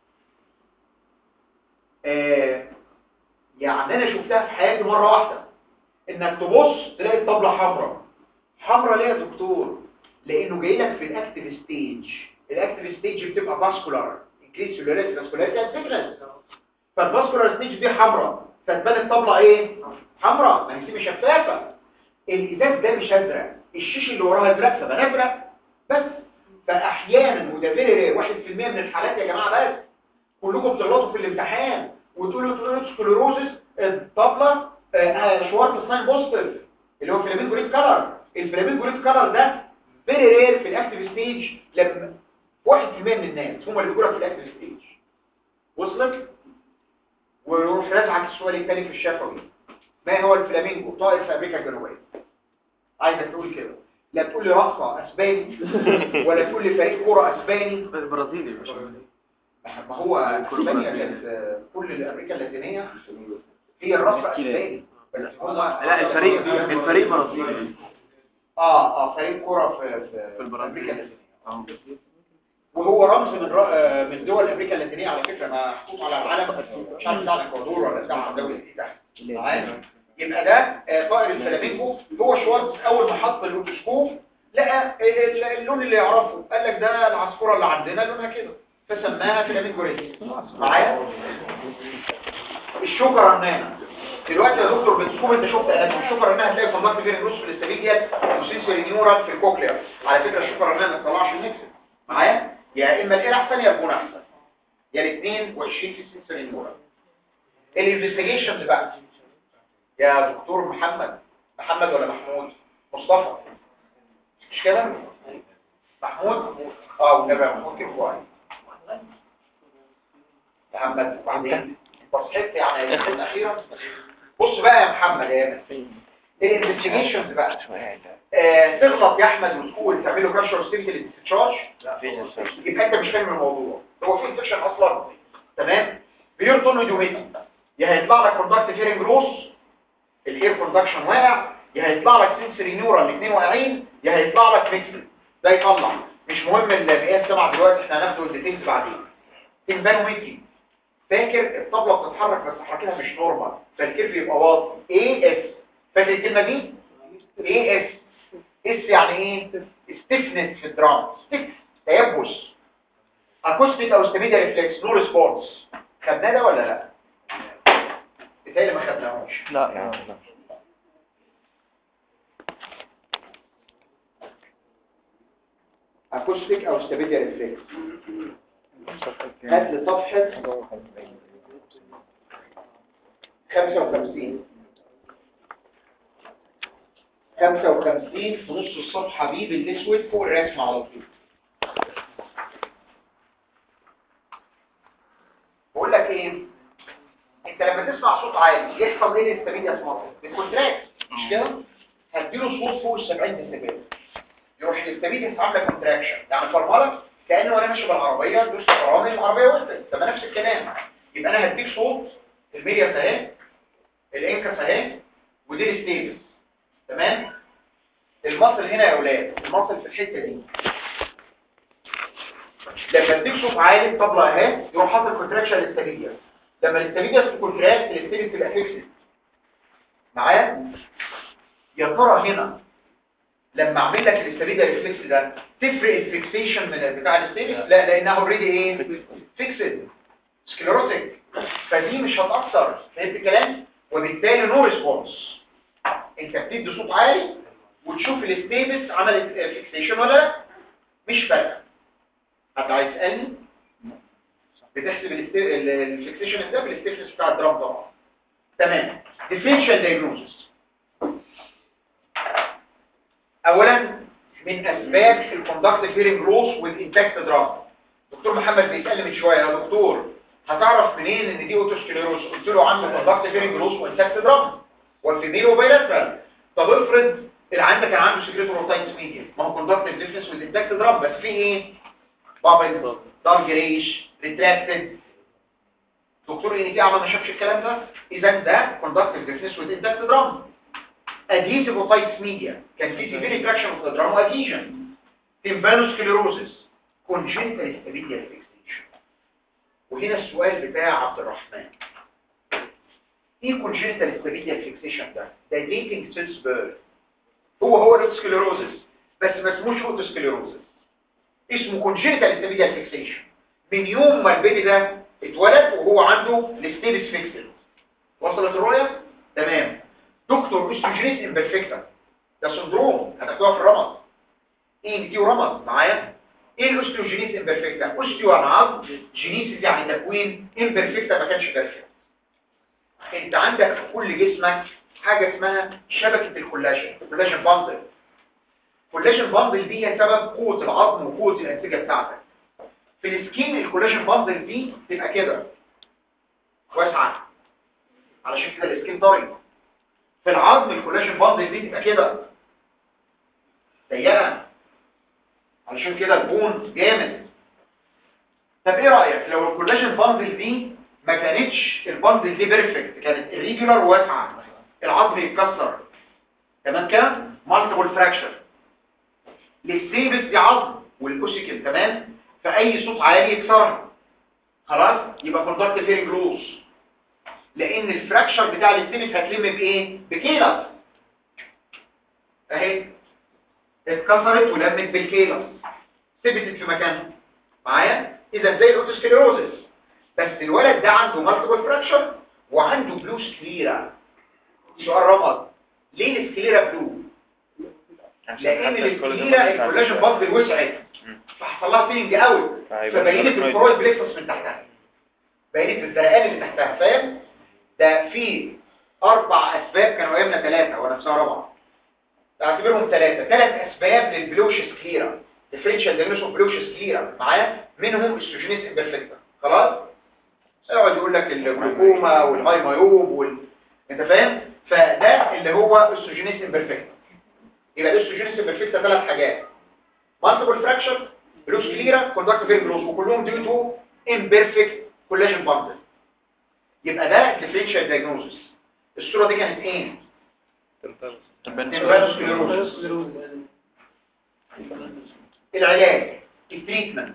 آه يعني انا شفتها في حياتي مره واحده انك تبص تلاقي الطبله حمراء حمراء ليه يا دكتور لانه جاي لك في الاكتيف ستيج الاكتيف ستيج بتبقى فاسكولار انكريس سيلولاريتي فاسكولاريتي ثيكنس فالفاسكولار ستيج دي حمراء فتبان الطبله ايه حمراء ما هي شفافه الازاز ده مش ازرق الشيش اللي وراها ازرق فبقى ازرق بس فاحيانا وده فيري رير 1% من الحالات يا جماعه بس كلكم بتغلطوا في الامتحان وتقولوا تقولوا سكليروزس الطبله آه، آه، شوارت ساين بوزيتيف اللي هو فلامينجو ريد كلر الفلامينجو ريد كلر ده فيري رير في الاكتيف ستيج لما 1% من الناس هم اللي بيقولوا في الاكتيف ستيج وصلت ونروح نرجع السؤال الثاني في الشفوي ما هو الفلامينجو طائر في امريكا الجنوبيه عايزك تقول كده لا تقول لي رقصه اسباني ولا تقول لي فريق كوره اسباني برازيلي مش ما هو اسبانيا كانت آه، كل امريكا اللاتينيه هي الرقصه اسباني بس هم لا الفريق الفريق برازيلي اه اه فريق كوره في في, في البرازيل. امريكا اللاتينيه اه وهو رمز من ر- آه، من دول امريكا اللاتينيه على فكره محطوط على العلم مش عارف بتاع الاكوادور ولا بتاع الدوله دي تحت معايا يبقى ده آه، طائر الفلامينجو هو شوارتز اول ما حط الاوتوسكوب لقى ال- اللون اللي يعرفه قال لك ده العصفوره اللي عندنا لونها كده فسماها فلامينجو ريد معايا الشوكة رنانة دلوقتي يا دكتور بتشوف انت شفت انا الشوكة رنانة هتلاقي كونتاكت بين الروس في الاستابيديا وسنسوري نيورال في الكوكليا على فكرة الشوكة رنانة ما تطلعش النكسل معايا يا اما الايه احسن يا البون احسن يا الاثنين وعشرين في السنسوري نيورال الانفستيجيشنز بقى يا دكتور محمد محمد ولا محمود مصطفى مش كده محمود اه والنبي محمود كيف كويس محمد وبعدين انت صحيت يعني اخيرا بص بقى يا محمد يا الانفستيجيشنز بقى آه تغلط يا احمد وتقول تعمل له كاشر ستيت للتشارج يبقى انت مش فاهم الموضوع هو في انفكشن اصلا تمام بيرتون دوميتي يا هيطلع لك كوندكت فيرنج روس الاير كوندكشن واقع يا هيطلع لك سنسوري نيورال الاثنين واقعين يا هيطلع لك ميكسل ده يطلع مش مهم المقياس سمع دلوقتي احنا هناخده الديتيلز بعدين تنبانوميتي فاكر الطبلة بتتحرك بس حركتها مش نورمال فالكيرف يبقى واطي اي اس فاكر الكلمة دي اي اس اس يعني ايه ستيفنس في الدرام ستيف تيبس اكوستيك او ستيميديا ريفلكس نو ريسبونس خدناه ده ولا لا بالتالي ما خدناهوش لا اكوستيك او ستيميديا ريفلكس هات لي صفحة 55 55 في نص الصفحة دي بالاسود فوق الرسم على طول بقول لك ايه انت لما تسمع صوت عالي يحصل ايه للستابيليا اسمها بالكونتراكت مش كده هديله صوت فوق ال 70 ديسيبل يروح الاستابيليا عامله كونتراكشن يعني فرمله كانه انا ماشي بالعربيه دوست فرامل العربيه وقفت طب نفس الكلام يبقى انا هديك صوت الميديا اهي الانكس اهي ودي الستيبس تمام المصل هنا يا اولاد المصل في الحته دي لما اديك صوت عالي الطبله اهي يروح حاطط كونتراكشن للستابيليا لما الاستابيليا تكونتراكت الاستابيليا تبقى فيكسد معايا يا ترى هنا لما اعمل لك الاستابيليا ريفلكس ده تفرق الفيكسيشن من بتاع الاستابيليا لا لانها اوريدي ايه فيكسد سكليروتيك فدي مش هتاثر فهمت الكلام وبالتالي نو ريسبونس انت بتدي صوت عالي وتشوف الاستيبس عملت فيكسيشن ولا لا مش فارقه حد عايز يسالني بتحسب الفيكسيشن ده بالاستيفنس بتاع الدرام طبعا تمام ديفرنشال دايجنوستس اولا من اسباب الكوندكت فيرنج لوس والانتاكت درام دكتور محمد بيسالني من شويه يا دكتور هتعرف منين ان دي اوتوسكليروس قلت له عنده كوندكت فيرنج لوس وانتاكت درام والفيميل وبايلاترال طب افرض اللي عندك كان عنده سكريتور روتايتس ميديا ما هو كوندكت ديفنس والانتاكت درام بس في ايه بابل دارك ريش ريتراكتد دكتور ان في عمل ما شافش الكلام ده اذا ده كوندكتيف ديفنس وذ انتاكت درام ادهيسيف اوتايتس ميديا كان في سيفير تراكشن اوف ذا درام واديشن تيمبانوسكليروزس كونجنتال ستابيليا فيكسيشن وهنا السؤال بتاع عبد الرحمن ايه كونجنتال ستابيليا فيكسيشن ده ده ديتنج سيلز بيرث هو هو الاوتوسكليروزس بس ما اسموش اوتوسكليروزس اسمه كونجنتال ستابيليا فيكسيشن من يوم ما البيبي ده اتولد وهو عنده الستيبس فيكسد وصلت الرؤيه تمام دكتور استروجينيس امبرفكتا ده سندروم هتاخدوها في الرمض ايه دي رمض معايا ايه الاستروجينيس امبرفكتا اوستيو يعني عظم جينيسيس يعني تكوين امبرفكتا ما كانش بيرفكت انت عندك في كل جسمك حاجه اسمها شبكه الكولاجين الكولاجين باندل الكولاجين باندل دي هي سبب قوه العظم وقوه الانسجه بتاعتك في السكين الكولاجين باندل دي تبقى كده واسعه علشان كده السكين طري في العظم الكولاجين باندل دي تبقى كده ضيقه علشان كده البون جامد طب ايه رايك لو الكولاجين باندل دي ما كانتش الباندل دي بيرفكت كانت irregular واسعه العظم يتكسر تمام كده مالتيبل فراكشر الستيبس دي عظم والاوسيكل تمام فاي صوت عالي يكسرها خلاص يبقى كوندكت فيرنج لوس لان الفراكشر بتاع الستيبس هتلم بايه بكيلس اهي اتكسرت ولمت بالكيلس ثبتت في مكانها معايا اذا زي الاوتوسكليروزس بس الولد ده عنده مالتيبل فراكشر وعنده بلو سكليرا سؤال رمض ليه السكليرا بلو عشان لان حتى الكولاجين السكليرا ما بيطلعش الكولاجين باندل وسعت مم. فحصل لها فيلنج اوت فهيبقى فبينت الفرويد. الفرويد بليكسس من تحتها بينت الزرقان اللي تحتها فاهم ده في اربع اسباب كانوا قايمنا ثلاثه وانا في سنه رابعه اعتبرهم ثلاثه ثلاث اسباب للبلوش سكليرا ديفرنشال دايجنوس اوف بلوش سكليرا معايا منهم السوجينيس امبرفكتا خلاص يقعد يقول لك الجلوكوما والهاي مايوب وال... انت فاهم فده اللي هو السوجينيس امبرفكتا يبقى ده السوجينيس امبرفكتا ثلاث حاجات مالتيبل فراكشر بلوس كليرا كوندكت فير بلوس وكلهم ديو تو امبرفكت كولاجين باندل يبقى ده ديفرنشال دايجنوزس الصوره دي كانت ايه تنفاس سكليروزس العلاج التريتمنت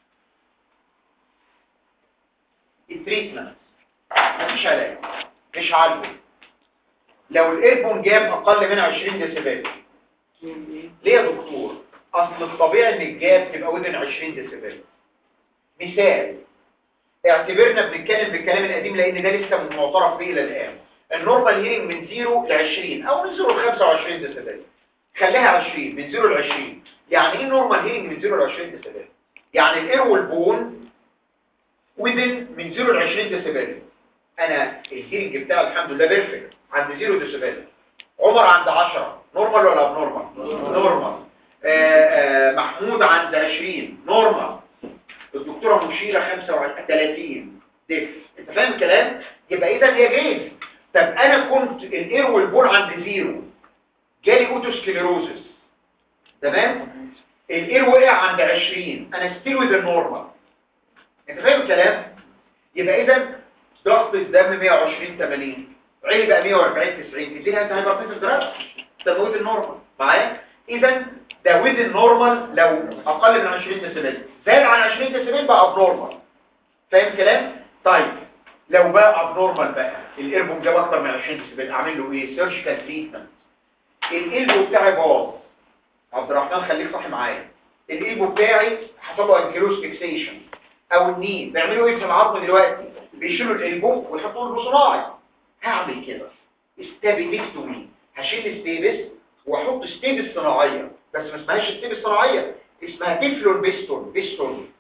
التريتمنت مفيش علاج مش عالجه لو الايربون جاب اقل من 20 ديسيبل ليه يا دكتور اصل الطبيعي ان الجاب تبقى ودن 20 ديسيبل مثال اعتبرنا بنتكلم بالكلام القديم لان ده لسه معترف به الى الان النورمال هيرنج من 0 ل 20 او من 0 ل 25 ديسيبل خليها 20 من 0 ل 20 يعني ايه نورمال هيرنج من 0 ل 20 ديسيبل يعني الاير والبون ودن من 0 ل 20 ديسيبل انا الهيرنج بتاعي الحمد لله بيرفكت عند 0 ديسيبل عمر عند 10 نورمال ولا اب نورمال نورمال آه، آه، محمود عند 20 نورمال الدكتوره مشيره 25 30 ديف انت فاهم الكلام يبقى اذا هي جيز طب انا كنت الاير والبول عند زيرو جالي اوتوسكليروزس تمام الاير وقع عند 20 انا ستيل وذ النورمال انت فاهم الكلام يبقى اذا ضغط الدم 120 80 عيني بقى 140 90 اديني انت هايبرتنسيف دراج ده وذ النورمال معايا اذا ده وذ النورمال لو اقل من 20 ديسيبل زاد عن 20 ديسيبل بقى ابنورمال فاهم الكلام طيب لو بقى ابنورمال بقى الايربوم جاب اكتر من 20 ديسيبل اعمل له ايه سيرجيكال تريتمنت القلب بتاعي باظ عبد الرحمن خليك صاحي معايا القلب بتاعي حصل له انكيلوس فيكسيشن او النين بيعملوا ايه في العظم دلوقتي بيشيلوا القلبوم ويحطوا له صناعي هعمل كده استابيليكتومي هشيل ستيبس واحط ستيبس صناعيه بس ما اسمهاش ستيبس صناعيه اسمها تيفلون بيستون بيستون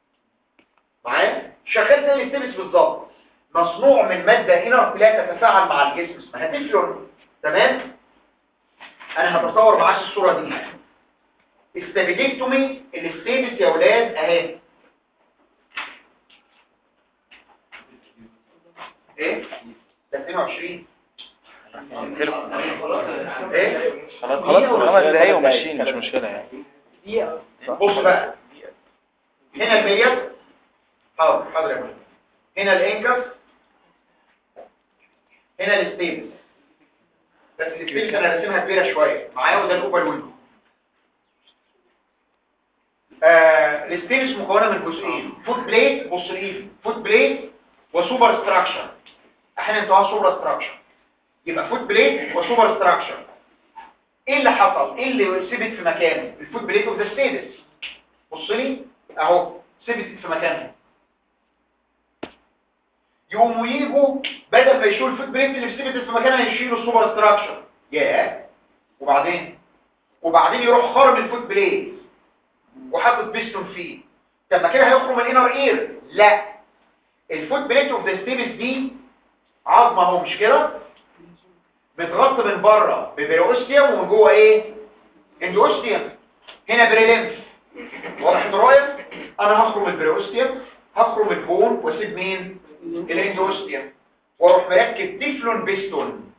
معايا شغال زي الستيبس بالظبط مصنوع من ماده هنا لا تتفاعل مع الجسم اسمها تيفلون تمام انا هتصور معاك الصوره دي استابيليكتومي الستيبس يا ولاد اهي ايه ده 22 ايه خلاص خلاص خمس دقايق وماشيين مش مشكلة يعني دقيقة بص بقى هنا المليار حاضر حاضر يا ابني هنا الانكس هنا الستيبس بس الستيبس انا راسمها كبيره شويه معايا وده الاوبر ويندو آه الستيبس مكونه من جزئين فوت بليت بص الايد فوت بليت وسوبر ستراكشر احيانا انتوا سوبر ستراكشر يبقى فوت بليت وسوبر ستراكشر ايه اللي حصل ايه اللي ثبت في مكانه الفوت بليت اوف ذا ستيبس بص لي اهو ثبت في مكانها يقوموا يجوا بدل ما يشيلوا الفوت بليت اللي ثبتت في مكانها يشيلوا السوبر ستراكشر ياه وبعدين وبعدين يروح خارم الفوت بليت وحاطط بيستون فيه طب ما كده هيخرم الانر اير لا الفوت بليت اوف ذا ستيبس دي عظمه اهو مش كده متغطى من بره ببريوستيوم ومن جوه ايه اندوستيوم هنا بريليمف واضح الرؤيه انا هخرم البريوستيوم هخرم البون واسيب مين الاندوستيوم واروح مركب تيفلون بيستون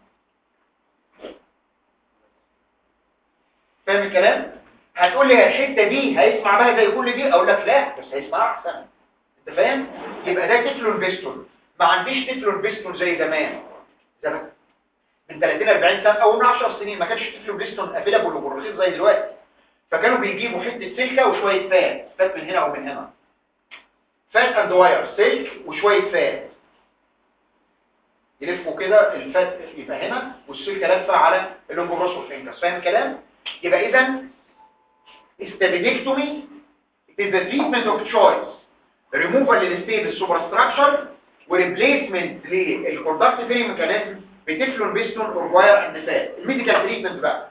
فاهم الكلام هتقول لي الحته دي هيسمع بها زي كل دي اقول لك لا بس هيسمع احسن انت فاهم يبقى ده تيفلون بيستون ما عنديش تيفلون بيستون زي زمان زمان من 30 40 سنه او من 10 سنين ما كانش تيفلون بيستون افيلابل وبالرخيص زي دلوقتي فكانوا بيجيبوا حته سلكه وشويه فات فات من هنا ومن هنا فات اند واير سلك وشويه فات يلفوا كده الفات يبقى هنا والسلكه لفه على اللونجوبروسو فينكس فاهم الكلام يبقى اذا استابيليكتومي it is the treatment of choice removal للستيبل superstructure وريبليسمنت للكوندكتيفيري ميكانيزم بتفلون بيستون اور واير اند فات الميديكال تريتمنت بقى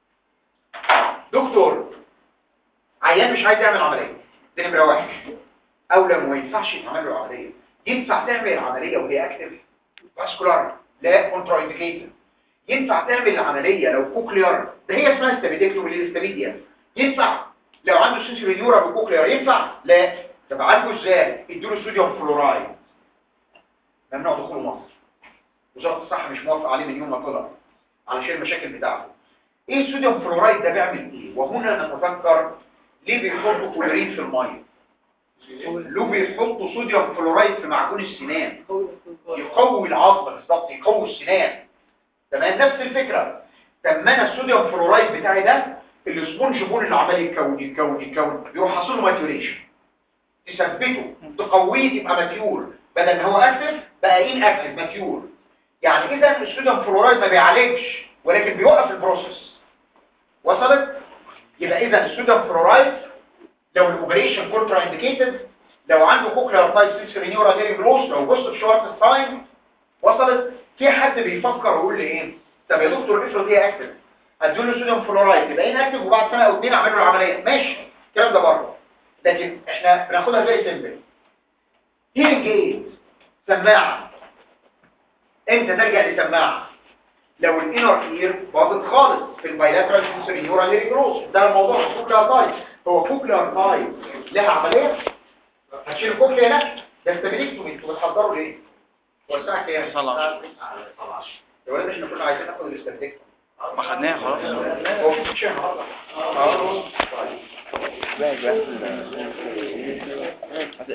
دكتور عيان مش عايز يعمل عمليه دي نمره واحد او لو ما ينفعش يتعمل له عمليه ينفع تعمل العمليه وهي اكتف فاسكولار لا كونترا انديكيتد ينفع تعمل العمليه لو كوكليار ده هي اسمها استابيديكتومي للاستابيديا ينفع لو عنده سنسورينيورا بكوكليار ينفع لا طب عالجه ازاي اديله صوديوم فلورايد ممنوع دخوله مصر وزاره الصحه مش موافقه عليه من يوم ما طلع علشان المشاكل بتاعته ايه الصوديوم فلورايد ده بيعمل ايه وهنا نتذكر ليه بيحطوا كلورين في الميه ليه بيحطوا صوديوم فلورايد في معجون السنان يقوي العظم بالظبط يقوي السنان تمام نفس الفكره طب ما انا الصوديوم فلورايد بتاعي ده السبونج بول اللي عمال يتكون يتكون يتكون يروح حاصل له ماتيوريشن تثبته تقويه يبقى ماتيور بدل ما هو اكتف بقى ان اكتف ماتيور يعني اذا الصوديوم فلورايد ما بيعالجش ولكن بيوقف البروسيس وصلت يبقى اذا الصوديوم فلورايد لو الاوبريشن كونترا انديكيتد لو عنده كوكلير تايب 6 رينيورا ديري جروس لو بص شورت ساين وصلت في حد بيفكر ويقول لي ايه طب يا دكتور افرض هي اكتف اديله صوديوم فلورايد يبقى هنا اكتف وبعد سنه او اتنين اعمل له العمليه ماشي الكلام ده بره لكن احنا بناخدها زي سيمبل هيرنج ايد سماعه امتى تلجا لسماعه لو الانر اير باظت خالص في البايلاترال سنسوري نيورال هيرنج جروس ده الموضوع الكوكلير تايب هو كوكلير تايب لها عمليه هتشيل الكوكلي هنا ده استابيليكتومي انتوا بتحضروا ليه هو الساعه كام صلاة. يا ولاد احنا كنا عايزين ناخد الاستابيليكتومي ما خدناها خلاص هو في شيء النهارده اه طيب.